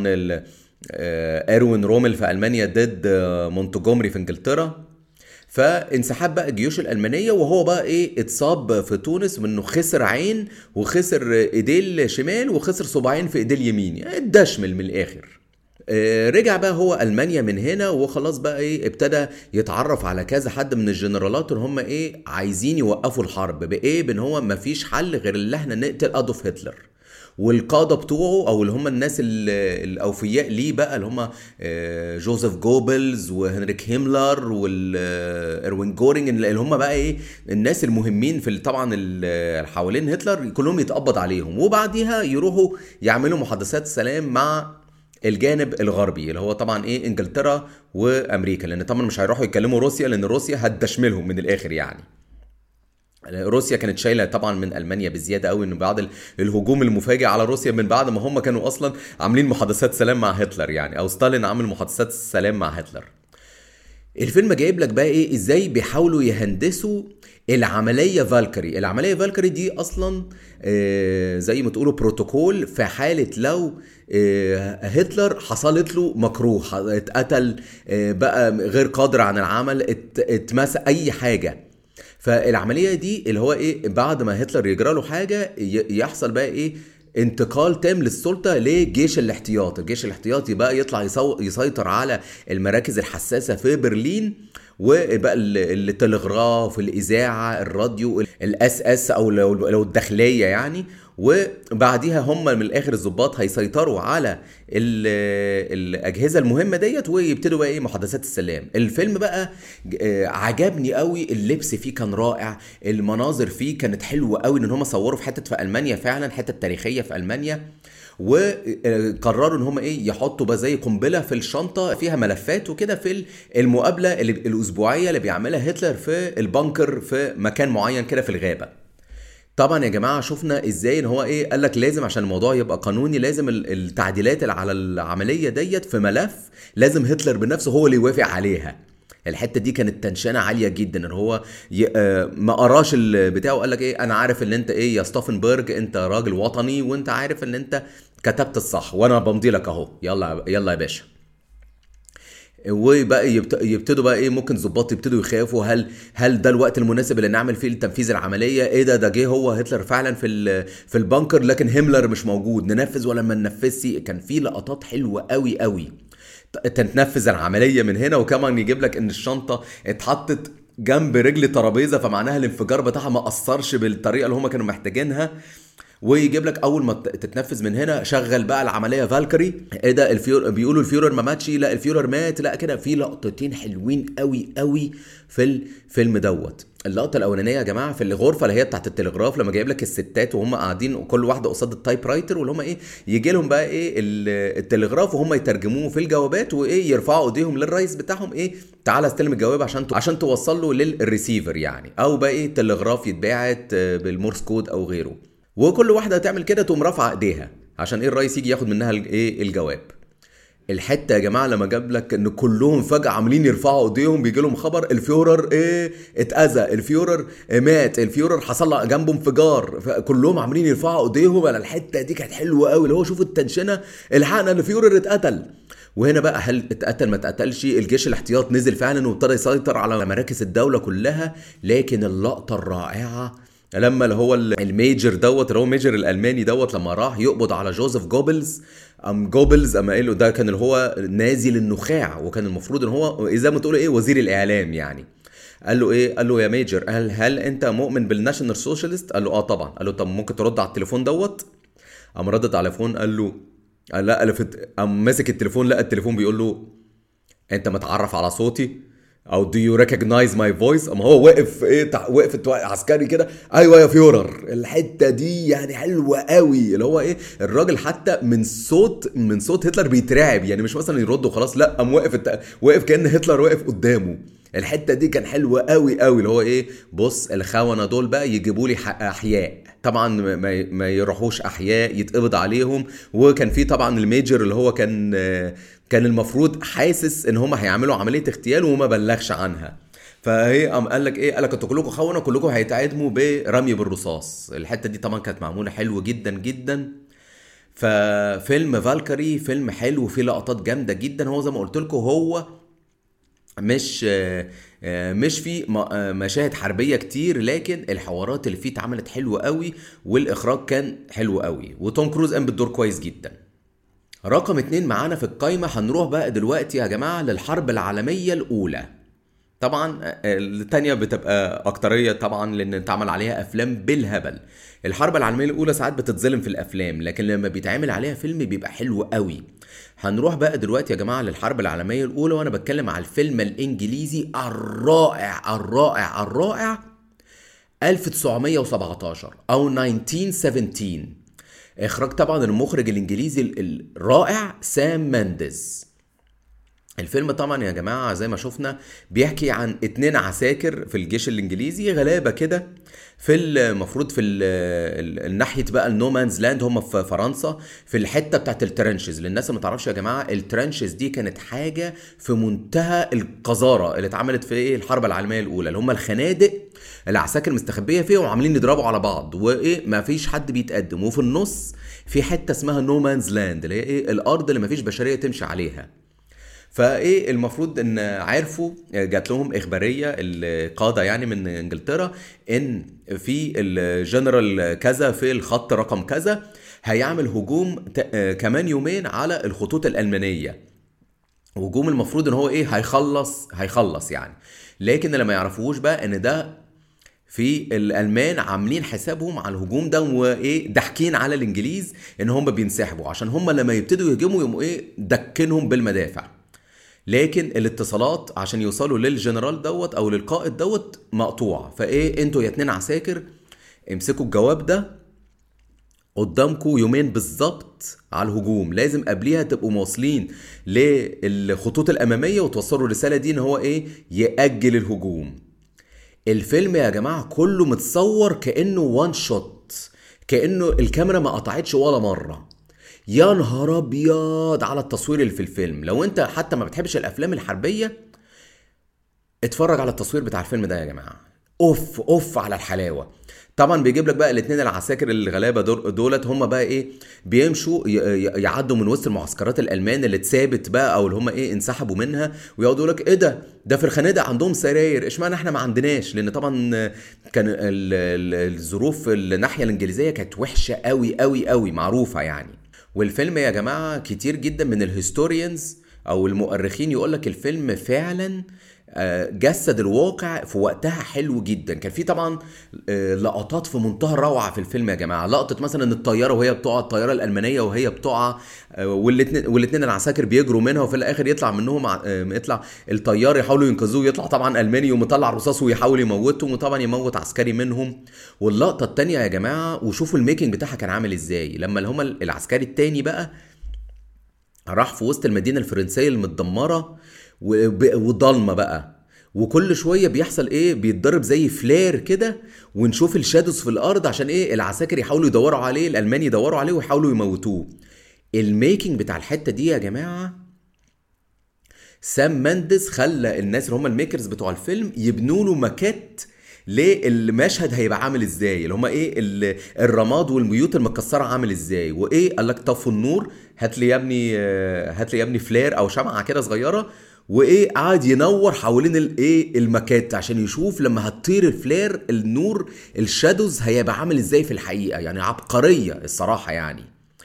آه، اروين رومل في المانيا ضد آه، مونتجومري في انجلترا فانسحاب بقى الجيوش الالمانيه وهو بقى ايه اتصاب في تونس منه خسر عين وخسر ايديه الشمال وخسر صباعين في ايديه اليمين يعني اتدشمل من الاخر آه، رجع بقى هو المانيا من هنا وخلاص بقى ايه ابتدى يتعرف على كذا حد من الجنرالات ان هم ايه عايزين يوقفوا الحرب بايه بان هو مفيش حل غير اللي احنا نقتل ادولف هتلر والقاده بتوعه او اللي هم الناس الاوفياء ليه بقى اللي هم آه، جوزيف جوبلز وهنريك هيملر وايروين جورينج اللي هم بقى ايه الناس المهمين في طبعا اللي حوالين هتلر كلهم يتقبض عليهم وبعديها يروحوا يعملوا محادثات سلام مع الجانب الغربي اللي هو طبعا ايه انجلترا وامريكا لان طبعا مش هيروحوا يتكلموا روسيا لان روسيا هتدشملهم من الاخر يعني روسيا كانت شايله طبعا من المانيا بزياده قوي ان بعد الهجوم المفاجئ على روسيا من بعد ما هم كانوا اصلا عاملين محادثات سلام مع هتلر يعني او ستالين عامل محادثات سلام مع هتلر الفيلم جايب لك بقى ايه ازاي بيحاولوا يهندسوا العمليه فالكري العمليه فالكري دي اصلا آه زي ما تقولوا بروتوكول في حاله لو آه هتلر حصلت له مكروه اتقتل آه بقى غير قادر عن العمل اتمسك اي حاجه فالعمليه دي اللي هو ايه بعد ما هتلر يجرى له حاجه يحصل بقى ايه انتقال تام للسلطه لجيش الاحتياط الجيش الاحتياطي بقى يطلع يسيطر على المراكز الحساسه في برلين وبقى التلغراف الاذاعه الراديو الاس اس او لو الداخليه يعني وبعديها هم من الاخر الظباط هيسيطروا على الاجهزه المهمه ديت ويبتدوا بقى ايه محادثات السلام الفيلم بقى آه، عجبني قوي اللبس فيه كان رائع المناظر فيه كانت حلوه قوي ان هم صوروا في حته في المانيا فعلا حته تاريخيه في المانيا وقرروا ان هم ايه يحطوا بقى زي قنبله في الشنطه فيها ملفات وكده في المقابله الاسبوعيه اللي بيعملها هتلر في البنكر في مكان معين كده في الغابه طبعا يا جماعه شفنا ازاي ان هو ايه قال لك لازم عشان الموضوع يبقى قانوني لازم التعديلات اللي على العمليه ديت في ملف لازم هتلر بنفسه هو اللي يوافق عليها الحته دي كانت تنشنه عاليه جدا ان هو ي... آه، ما قراش بتاعه قال لك ايه انا عارف ان انت ايه يا ستافنبرج انت راجل وطني وانت عارف ان انت كتبت الصح وانا بمضي لك اهو يلا يلا يا باشا وبقى يبت- يبتدوا بقى ايه ممكن ظباط يبتدوا يخافوا هل هل ده الوقت المناسب اللي نعمل فيه تنفيذ العمليه ايه ده ده جه هو هتلر فعلا في ال- في البنكر لكن هيملر مش موجود ننفذ ولا ما ننفذش كان في لقطات حلوه قوي قوي ت- تنفذ العمليه من هنا وكمان يجيب لك ان الشنطه اتحطت جنب رجل ترابيزه فمعناها الانفجار بتاعها ما اثرش بالطريقه اللي هم كانوا محتاجينها ويجيب لك اول ما ت- تتنفذ من هنا شغل بقى العمليه فالكري ايه ده الفيور بيقولوا الفيورر ما ماتش لا الفيورر مات لا كده في لقطتين حلوين قوي قوي في الفيلم دوت اللقطه الاولانيه يا جماعه في الغرفه اللي هي بتاعت التلغراف لما جايب لك الستات وهم قاعدين كل واحده قصاد التايب رايتر واللي هم ايه يجي لهم بقى ايه ال- التلغراف وهم يترجموه في الجوابات وايه يرفعوا ايديهم للرئيس بتاعهم ايه تعالى استلم الجواب عشان تو- عشان توصل له للريسيفر يعني او بقى ايه تلغراف يتبعت آه، بالمورس كود او غيره وكل واحده هتعمل كده تقوم رافعه ايديها عشان ايه الرئيس يجي ياخد منها ال- ايه الجواب الحته يا جماعه لما جاب لك ان كلهم فجاه عاملين يرفعوا ايديهم بيجي لهم خبر الفيورر ايه اتاذى الفيورر إيه مات الفيورر حصل له جنبه انفجار كلهم عاملين يرفعوا ايديهم على الحته دي كانت حلوه قوي اللي هو شوفوا التنشنه الحقنا الفيورر اتقتل وهنا بقى هل اتقتل ما اتقتلش الجيش الاحتياط نزل فعلا وابتدى يسيطر على مراكز الدوله كلها لكن اللقطه الرائعه لما اللي هو ال- الميجر دوت اللي هو ميجر الالماني دوت لما راح يقبض على جوزيف جوبلز ام جوبلز اما قال له ده كان اللي هو نازي للنخاع وكان المفروض ان هو زي ما تقول ايه وزير الاعلام يعني قال له ايه قال له يا ميجر هل هل انت مؤمن بالناشونال سوشيالست قال له اه طبعا قال له طب ممكن ترد على التليفون دوت قام ردت على التليفون قال له قال لا لفت قام ماسك التليفون لقى التليفون بيقول له انت متعرف على صوتي او do you recognize my voice اما هو واقف ايه تع... وقفت عسكري كده ايوه يا فيورر الحته دي يعني حلوه قوي اللي هو ايه الراجل حتى من صوت من صوت هتلر بيترعب يعني مش مثلا يرد وخلاص لا قام واقف الت... واقف كان هتلر واقف قدامه الحته دي كان حلوه قوي قوي اللي هو ايه بص الخونه دول بقى يجيبوا لي حق احياء طبعا ما, ما يروحوش احياء يتقبض عليهم وكان في طبعا الميجر اللي هو كان كان المفروض حاسس ان هم هيعملوا عمليه اغتيال وما بلغش عنها فهي قام قال لك ايه قال لك انتوا كلكم خونه كلكم هيتعدموا برمي بالرصاص الحته دي طبعا كانت معموله حلوه جدا جدا ففيلم فالكري فيلم حلو فيه لقطات جامده جدا هو زي ما قلت لكم هو مش مش في مشاهد حربيه كتير لكن الحوارات اللي فيه اتعملت حلوه قوي والاخراج كان حلو قوي وتوم كروز قام بالدور كويس جدا رقم اتنين معانا في القايمة هنروح بقى دلوقتي يا جماعة للحرب العالمية الأولى طبعا التانية بتبقى أكترية طبعا لأن اتعمل عليها أفلام بالهبل الحرب العالمية الأولى ساعات بتتظلم في الأفلام لكن لما بيتعمل عليها فيلم بيبقى حلو قوي هنروح بقى دلوقتي يا جماعة للحرب العالمية الأولى وأنا بتكلم على الفيلم الإنجليزي الرائع الرائع الرائع 1917 أو 1917 اخراج طبعا المخرج الانجليزي الرائع سام ماندز الفيلم طبعا يا جماعه زي ما شفنا بيحكي عن اتنين عساكر في الجيش الانجليزي غلابه كده في المفروض في الناحيه بقى النومانز لاند هم في فرنسا في الحته بتاعت الترنشز للناس اللي ما تعرفش يا جماعه الترنشز دي كانت حاجه في منتهى القذاره اللي اتعملت في الحرب العالميه الاولى اللي هم الخنادق العساكر مستخبيه فيها وعاملين يضربوا على بعض وايه ما فيش حد بيتقدم وفي النص في حته اسمها نومانز لاند اللي هي ايه الارض اللي ما فيش بشريه تمشي عليها فايه المفروض ان عرفوا جات لهم اخباريه القاده يعني من انجلترا ان في الجنرال كذا في الخط رقم كذا هيعمل هجوم كمان يومين على الخطوط الالمانيه هجوم المفروض ان هو ايه هيخلص هيخلص يعني لكن اللي ما يعرفوش بقى ان ده في الالمان عاملين حسابهم على الهجوم ده وايه ضاحكين على الانجليز ان هم بينسحبوا عشان هم لما يبتدوا يهجموا يقوموا ايه دكنهم بالمدافع لكن الاتصالات عشان يوصلوا للجنرال دوت او للقائد دوت مقطوع فايه انتوا يا اتنين عساكر امسكوا الجواب ده قدامكم يومين بالظبط على الهجوم لازم قبليها تبقوا مواصلين للخطوط الاماميه وتوصلوا الرساله دي ان هو ايه ياجل الهجوم الفيلم يا جماعه كله متصور كانه وان شوت كانه الكاميرا ما قطعتش ولا مره يا نهار ابيض على التصوير اللي في الفيلم لو انت حتى ما بتحبش الافلام الحربيه اتفرج على التصوير بتاع الفيلم ده يا جماعه اوف اوف على الحلاوه طبعا بيجيب لك بقى الاثنين العساكر الغلابه دولت هم بقى ايه بيمشوا يعدوا من وسط المعسكرات الالمان اللي اتثابت بقى او اللي هم ايه انسحبوا منها ويقعدوا لك ايه ده ده في الخنادق عندهم سراير اشمعنى احنا ما عندناش لان طبعا كان الظروف الناحيه الانجليزيه كانت وحشه قوي قوي قوي معروفه يعني والفيلم يا جماعه كتير جدا من الهيستوريانز او المؤرخين يقول لك الفيلم فعلا آه، جسد الواقع في وقتها حلو جدا كان في طبعا آه، لقطات في منتهى الروعه في الفيلم يا جماعه لقطه مثلا الطياره وهي بتقع الطياره الالمانيه وهي بتقع آه، والاثنين والاثنين العساكر بيجروا منها وفي الاخر يطلع منهم يطلع الطيار يحاولوا ينقذوه يطلع طبعا الماني ومطلع رصاص ويحاول يموتهم وطبعا يموت عسكري منهم واللقطه الثانيه يا جماعه وشوفوا الميكنج بتاعها كان عامل ازاي لما اللي هم العسكري الثاني بقى راح في وسط المدينه الفرنسيه المتدمره وضلمه بقى وكل شويه بيحصل ايه بيتضرب زي فلير كده ونشوف الشادوز في الارض عشان ايه العساكر يحاولوا يدوروا عليه الالمان يدوروا عليه ويحاولوا يموتوه الميكنج بتاع الحته دي يا جماعه سام مندس خلى الناس اللي هم الميكرز بتوع الفيلم يبنوا له ماكيت للمشهد هيبقى عامل ازاي اللي هما ايه الرماد والبيوت المكسره عامل ازاي وايه قال لك طفوا النور هات لي يا ابني هات لي يا ابني فلير او شمعه كده صغيره وايه قعد ينور حوالين الايه المكات عشان يشوف لما هتطير الفلير النور الشادوز هيبقى عامل ازاي في الحقيقه يعني عبقريه الصراحه يعني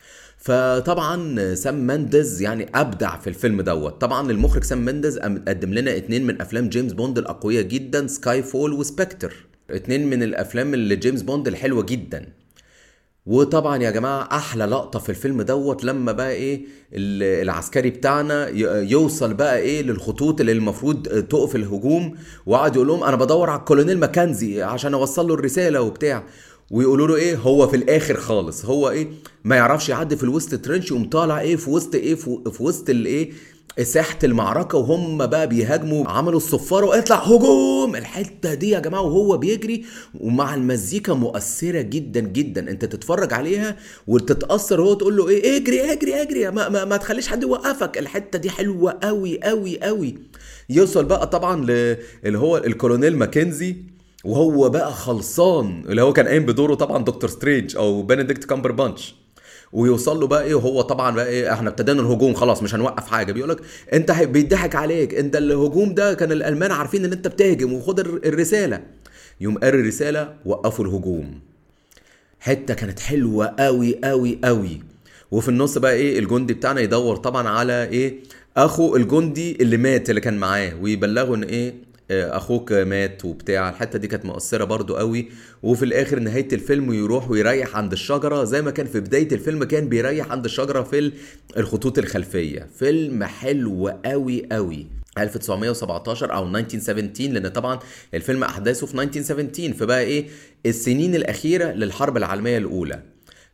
فطبعا سام مندز يعني ابدع في الفيلم دوت طبعا المخرج سام مندز قدم لنا اتنين من افلام جيمس بوند الاقويه جدا سكاي فول وسبكتر اتنين من الافلام اللي جيمس بوند الحلوه جدا وطبعا يا جماعه احلى لقطه في الفيلم دوت لما بقى ايه العسكري بتاعنا يوصل بقى ايه للخطوط اللي المفروض تقف الهجوم وقعد يقول لهم انا بدور على الكولونيل ماكنزي عشان اوصل له الرساله وبتاع ويقولوا له ايه هو في الاخر خالص هو ايه ما يعرفش يعدي في الوسط ترنش يقوم طالع ايه في وسط ايه في وسط الايه ساحه المعركه وهم بقى بيهاجموا عملوا الصفاره واطلع هجوم الحته دي يا جماعه وهو بيجري ومع المزيكا مؤثره جدا جدا انت تتفرج عليها وتتاثر وهو تقول له ايه اجري اجري اجري ما, ما, ما تخليش حد يوقفك الحته دي حلوه قوي قوي قوي يوصل بقى طبعا اللي هو الكولونيل ماكنزي وهو بقى خلصان اللي هو كان قايم بدوره طبعا دكتور سترينج او بنديكت كامبر بانش ويوصل له بقى ايه وهو طبعا بقى ايه احنا ابتدينا الهجوم خلاص مش هنوقف حاجه بيقول لك انت بيضحك عليك انت الهجوم ده كان الالمان عارفين ان انت بتهجم وخد الرساله يوم قال الرساله وقفوا الهجوم حته كانت حلوه قوي قوي قوي وفي النص بقى ايه الجندي بتاعنا يدور طبعا على ايه اخو الجندي اللي مات اللي كان معاه ويبلغه ان ايه آه، اخوك مات وبتاع الحته دي كانت مؤثره برضو قوي وفي الاخر نهايه الفيلم يروح ويريح عند الشجره زي ما كان في بدايه الفيلم كان بيريح عند الشجره في الخطوط الخلفيه فيلم حلو قوي قوي 1917 او 1917 لان طبعا الفيلم احداثه في 1917 فبقى ايه السنين الاخيره للحرب العالميه الاولى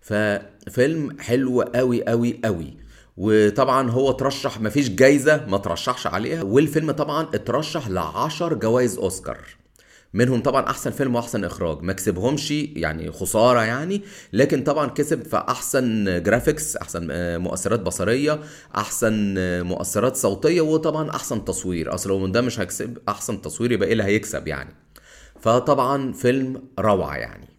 ففيلم حلو قوي قوي قوي وطبعا هو ترشح مفيش جايزه ما ترشحش عليها والفيلم طبعا اترشح لعشر جوائز اوسكار منهم طبعا احسن فيلم واحسن اخراج ما كسبهمش يعني خساره يعني لكن طبعا كسب في احسن جرافيكس احسن آه، مؤثرات بصريه احسن آه، مؤثرات صوتيه وطبعا احسن تصوير اصل لو من ده مش هيكسب احسن تصوير يبقى ايه اللي هيكسب يعني فطبعا فيلم روعه يعني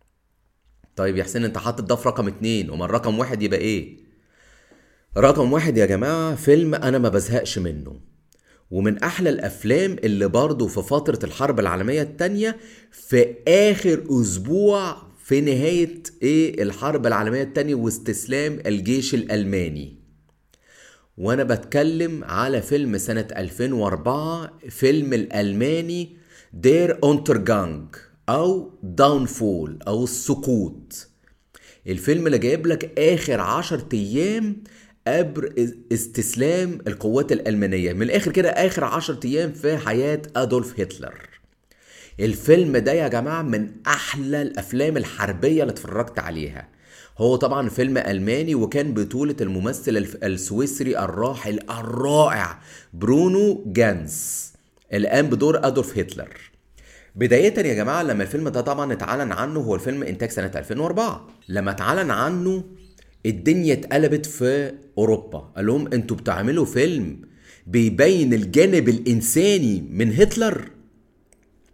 طيب يا حسين انت حاطط ده في رقم اتنين امال رقم واحد يبقى ايه رقم واحد يا جماعة فيلم أنا ما بزهقش منه ومن أحلى الأفلام اللي برضه في فترة الحرب العالمية التانية في آخر أسبوع في نهاية إيه الحرب العالمية التانية واستسلام الجيش الألماني وأنا بتكلم على فيلم سنة 2004 فيلم الألماني دير أونترجانج أو داونفول أو السقوط الفيلم اللي جايب لك آخر عشر أيام قبر استسلام القوات الألمانية من الآخر كده آخر عشر أيام في حياة أدولف هتلر الفيلم ده يا جماعة من أحلى الأفلام الحربية اللي اتفرجت عليها هو طبعا فيلم ألماني وكان بطولة الممثل السويسري الراحل الرائع برونو جانس الآن بدور أدولف هتلر بداية يا جماعة لما الفيلم ده طبعا اتعلن عنه هو الفيلم إنتاج سنة 2004 لما اتعلن عنه الدنيا اتقلبت في اوروبا قال لهم انتوا بتعملوا فيلم بيبين الجانب الانساني من هتلر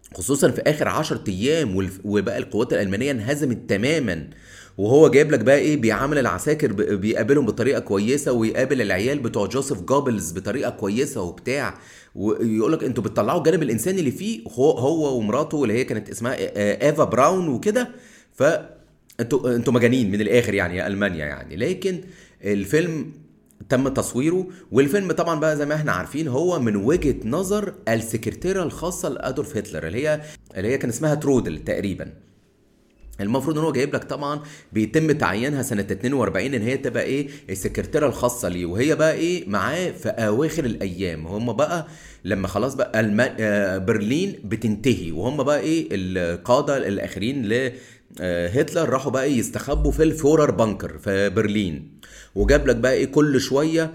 خصوصا في اخر عشر ايام والف- وبقى القوات الالمانيه انهزمت تماما وهو جايب لك بقى ايه بيعامل العساكر ب- بيقابلهم بطريقه كويسه ويقابل العيال بتوع جوزيف جوبلز بطريقه كويسه وبتاع ويقول لك انتوا بتطلعوا الجانب الانساني اللي فيه هو هو ومراته اللي هي كانت اسمها آه، ايفا براون وكده ف انتوا انتوا مجانين من الاخر يعني يا المانيا يعني لكن الفيلم تم تصويره والفيلم طبعا بقى زي ما احنا عارفين هو من وجهة نظر السكرتيرة الخاصة لأدولف هتلر اللي هي اللي هي كان اسمها ترودل تقريبا المفروض ان هو جايب لك طبعا بيتم تعيينها سنه 42 ان هي تبقى ايه السكرتيره الخاصه ليه وهي بقى اي معاه في اواخر الايام هم بقى لما خلاص بقى الم... آه، برلين بتنتهي وهم بقى ايه القاده الاخرين ل آه، هتلر راحوا بقى إيه يستخبوا في الفورر بانكر في برلين وجاب لك بقى ايه كل شويه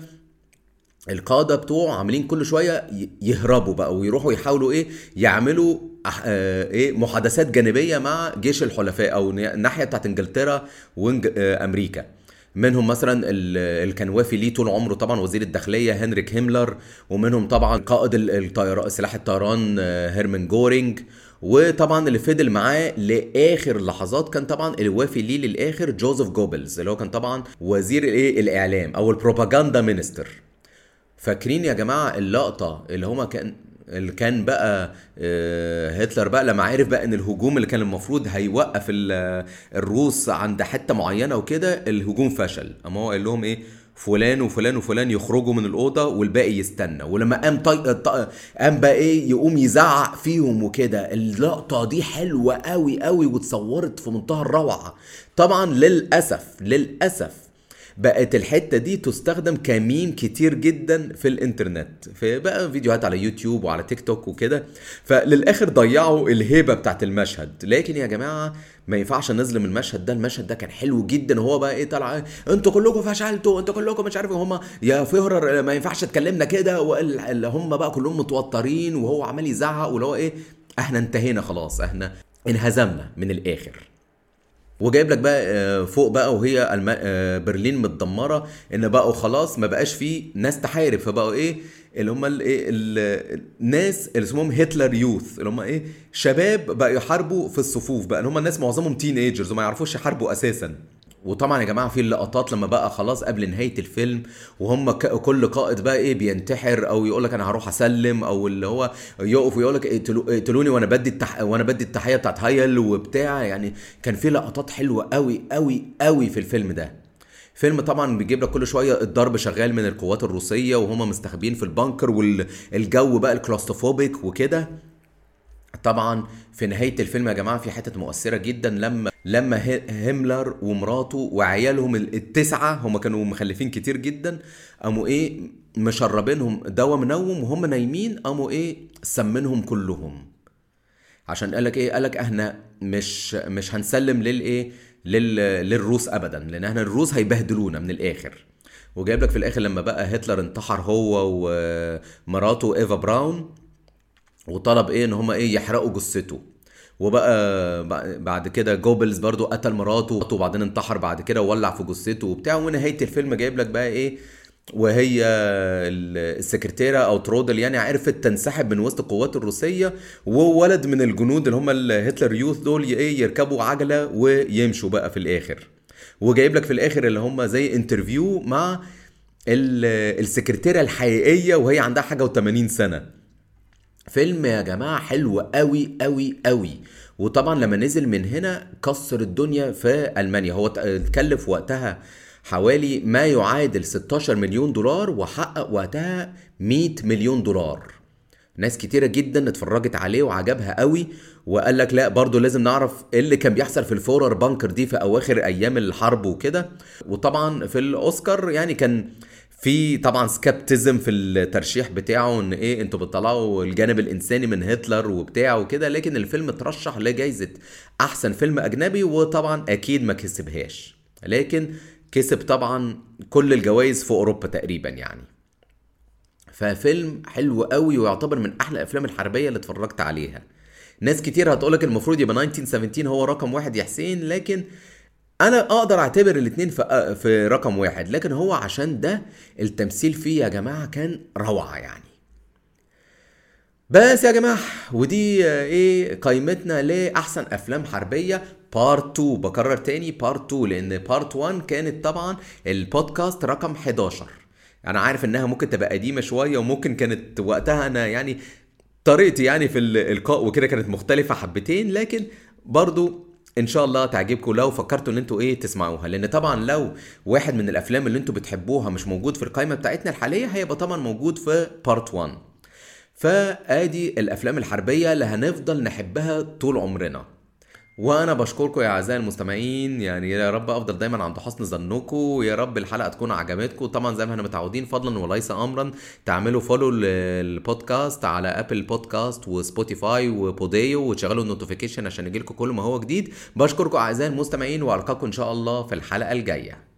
القادة بتوعه عاملين كل شوية ي- يهربوا بقى ويروحوا يحاولوا ايه يعملوا أح- آه، ايه محادثات جانبية مع جيش الحلفاء او ن- الناحية بتاعت انجلترا وامريكا منهم مثلا ال- اللي كان وافي ليه طول عمره طبعا وزير الداخلية هنريك هيملر ومنهم طبعا قائد ال- الطيران سلاح الطيران آه، هيرمان جورينج وطبعا اللي فضل معاه لاخر لحظات كان طبعا اللي وافي ليه للاخر جوزيف جوبلز اللي هو كان طبعا وزير الايه الاعلام او البروباجندا مينستر فاكرين يا جماعه اللقطه اللي هما كان اللي كان بقى آه، هتلر بقى لما عرف بقى ان الهجوم اللي كان المفروض هيوقف ال- الروس عند حته معينه وكده الهجوم فشل اما هو قال لهم ايه فلان وفلان وفلان يخرجوا من الاوضه والباقي يستنى ولما قام طي... ط- قام بقى ايه يقوم يزعق فيهم وكده اللقطه دي حلوه قوي قوي واتصورت في منتهى الروعه طبعا للاسف للاسف بقت الحته دي تستخدم كميم كتير جدا في الانترنت في بقى فيديوهات على يوتيوب وعلى تيك توك وكده فللاخر ضيعوا الهيبه بتاعت المشهد لكن يا جماعه ما ينفعش نظلم المشهد ده المشهد ده كان حلو جدا وهو بقى ايه طالع إيه، انتوا كلكم فشلتوا انتوا كلكم مش عارف هم يا فهرر ما ينفعش تكلمنا كده واللي هم بقى كلهم متوترين وهو عمال يزعق واللي هو ايه احنا انتهينا خلاص احنا انهزمنا من الاخر وجايب لك بقى آه، فوق بقى وهي الم... آه، برلين متدمره ان بقوا خلاص ما بقاش فيه ناس تحارب فبقوا ايه اللي هم الايه ال- الناس اللي اسمهم هتلر يوث اللي هم ايه شباب بقوا يحاربوا في الصفوف بقى اللي هم الناس معظمهم تين ايجرز وما يعرفوش يحاربوا اساسا وطبعا يا جماعه في اللقطات لما بقى خلاص قبل نهايه الفيلم وهم ك- كل قائد بقى ايه بينتحر او يقول لك انا هروح اسلم او اللي هو يقف ويقول لك اقتلو- اقتلوني وانا بدي التح... وانا بدي التحيه بتاعت هايل وبتاع يعني كان في لقطات حلوه قوي قوي قوي في الفيلم ده فيلم طبعا بيجيب لك كل شويه الضرب شغال من القوات الروسيه وهم مستخبيين في البنكر والجو بقى الكلاستروفوبيك وكده طبعا في نهايه الفيلم يا جماعه في حته مؤثره جدا لما لما ه- هيملر ومراته وعيالهم ال- التسعه هم كانوا مخلفين كتير جدا قاموا ايه مشربينهم دواء منوم وهم نايمين قاموا ايه سمنهم كلهم عشان قال لك ايه قال لك احنا مش مش هنسلم للايه لل للروس ابدا لان احنا الروس هيبهدلونا من الاخر وجايب لك في الاخر لما بقى هتلر انتحر هو ومراته ايفا براون وطلب ايه ان هما ايه يحرقوا جثته وبقى بع- بعد كده جوبلز برضو قتل مراته وبعدين انتحر بعد كده وولع في جثته وبتاع ونهايه الفيلم جايب لك بقى ايه وهي ال- السكرتيره او ترودل يعني عرفت تنسحب من وسط القوات الروسيه وولد من الجنود اللي هم الهتلر يوث دول ي- ايه يركبوا عجله ويمشوا بقى في الاخر وجايب لك في الاخر اللي هم زي انترفيو مع ال- السكرتيره الحقيقيه وهي عندها حاجه و80 سنه فيلم يا جماعة حلو قوي قوي قوي وطبعا لما نزل من هنا كسر الدنيا في ألمانيا هو ت- اتكلف وقتها حوالي ما يعادل 16 مليون دولار وحقق وقتها 100 مليون دولار ناس كتيرة جدا اتفرجت عليه وعجبها قوي وقال لك لا برضو لازم نعرف ايه اللي كان بيحصل في الفورر بانكر دي في اواخر ايام الحرب وكده وطبعا في الاوسكار يعني كان في طبعا سكابتزم في الترشيح بتاعه ان ايه انتوا بتطلعوا الجانب الانساني من هتلر وبتاع وكده لكن الفيلم اترشح لجائزة احسن فيلم اجنبي وطبعا اكيد ما كسبهاش لكن كسب طبعا كل الجوائز في اوروبا تقريبا يعني ففيلم حلو قوي ويعتبر من احلى الافلام الحربيه اللي اتفرجت عليها ناس كتير هتقولك المفروض يبقى 1917 هو رقم واحد يا حسين لكن انا اقدر اعتبر الاتنين في في رقم واحد لكن هو عشان ده التمثيل فيه يا جماعه كان روعه يعني بس يا جماعه ودي آه، ايه قائمتنا لاحسن افلام حربيه بارت 2 بكرر تاني بارت 2 لان بارت 1 كانت طبعا البودكاست رقم 11 انا عارف انها ممكن تبقى قديمه شويه وممكن كانت وقتها انا يعني طريقتي يعني في الالقاء وكده كانت مختلفه حبتين لكن برضو ان شاء الله تعجبكم لو فكرتوا ان انتوا ايه تسمعوها لان طبعا لو واحد من الافلام اللي انتوا بتحبوها مش موجود في القائمه بتاعتنا الحاليه هيبقى طبعا موجود في بارت 1 فادي الافلام الحربيه اللي هنفضل نحبها طول عمرنا وانا بشكركم يا اعزائي المستمعين يعني يا رب افضل دايما عند حسن ظنكم ويا رب الحلقه تكون عجبتكم طبعا زي ما احنا متعودين فضلا وليس امرا تعملوا فولو للبودكاست على ابل بودكاست وسبوتيفاي وبوديو وتشغلوا النوتيفيكيشن عشان يجيلكم كل ما هو جديد بشكركم اعزائي المستمعين والقاكم ان شاء الله في الحلقه الجايه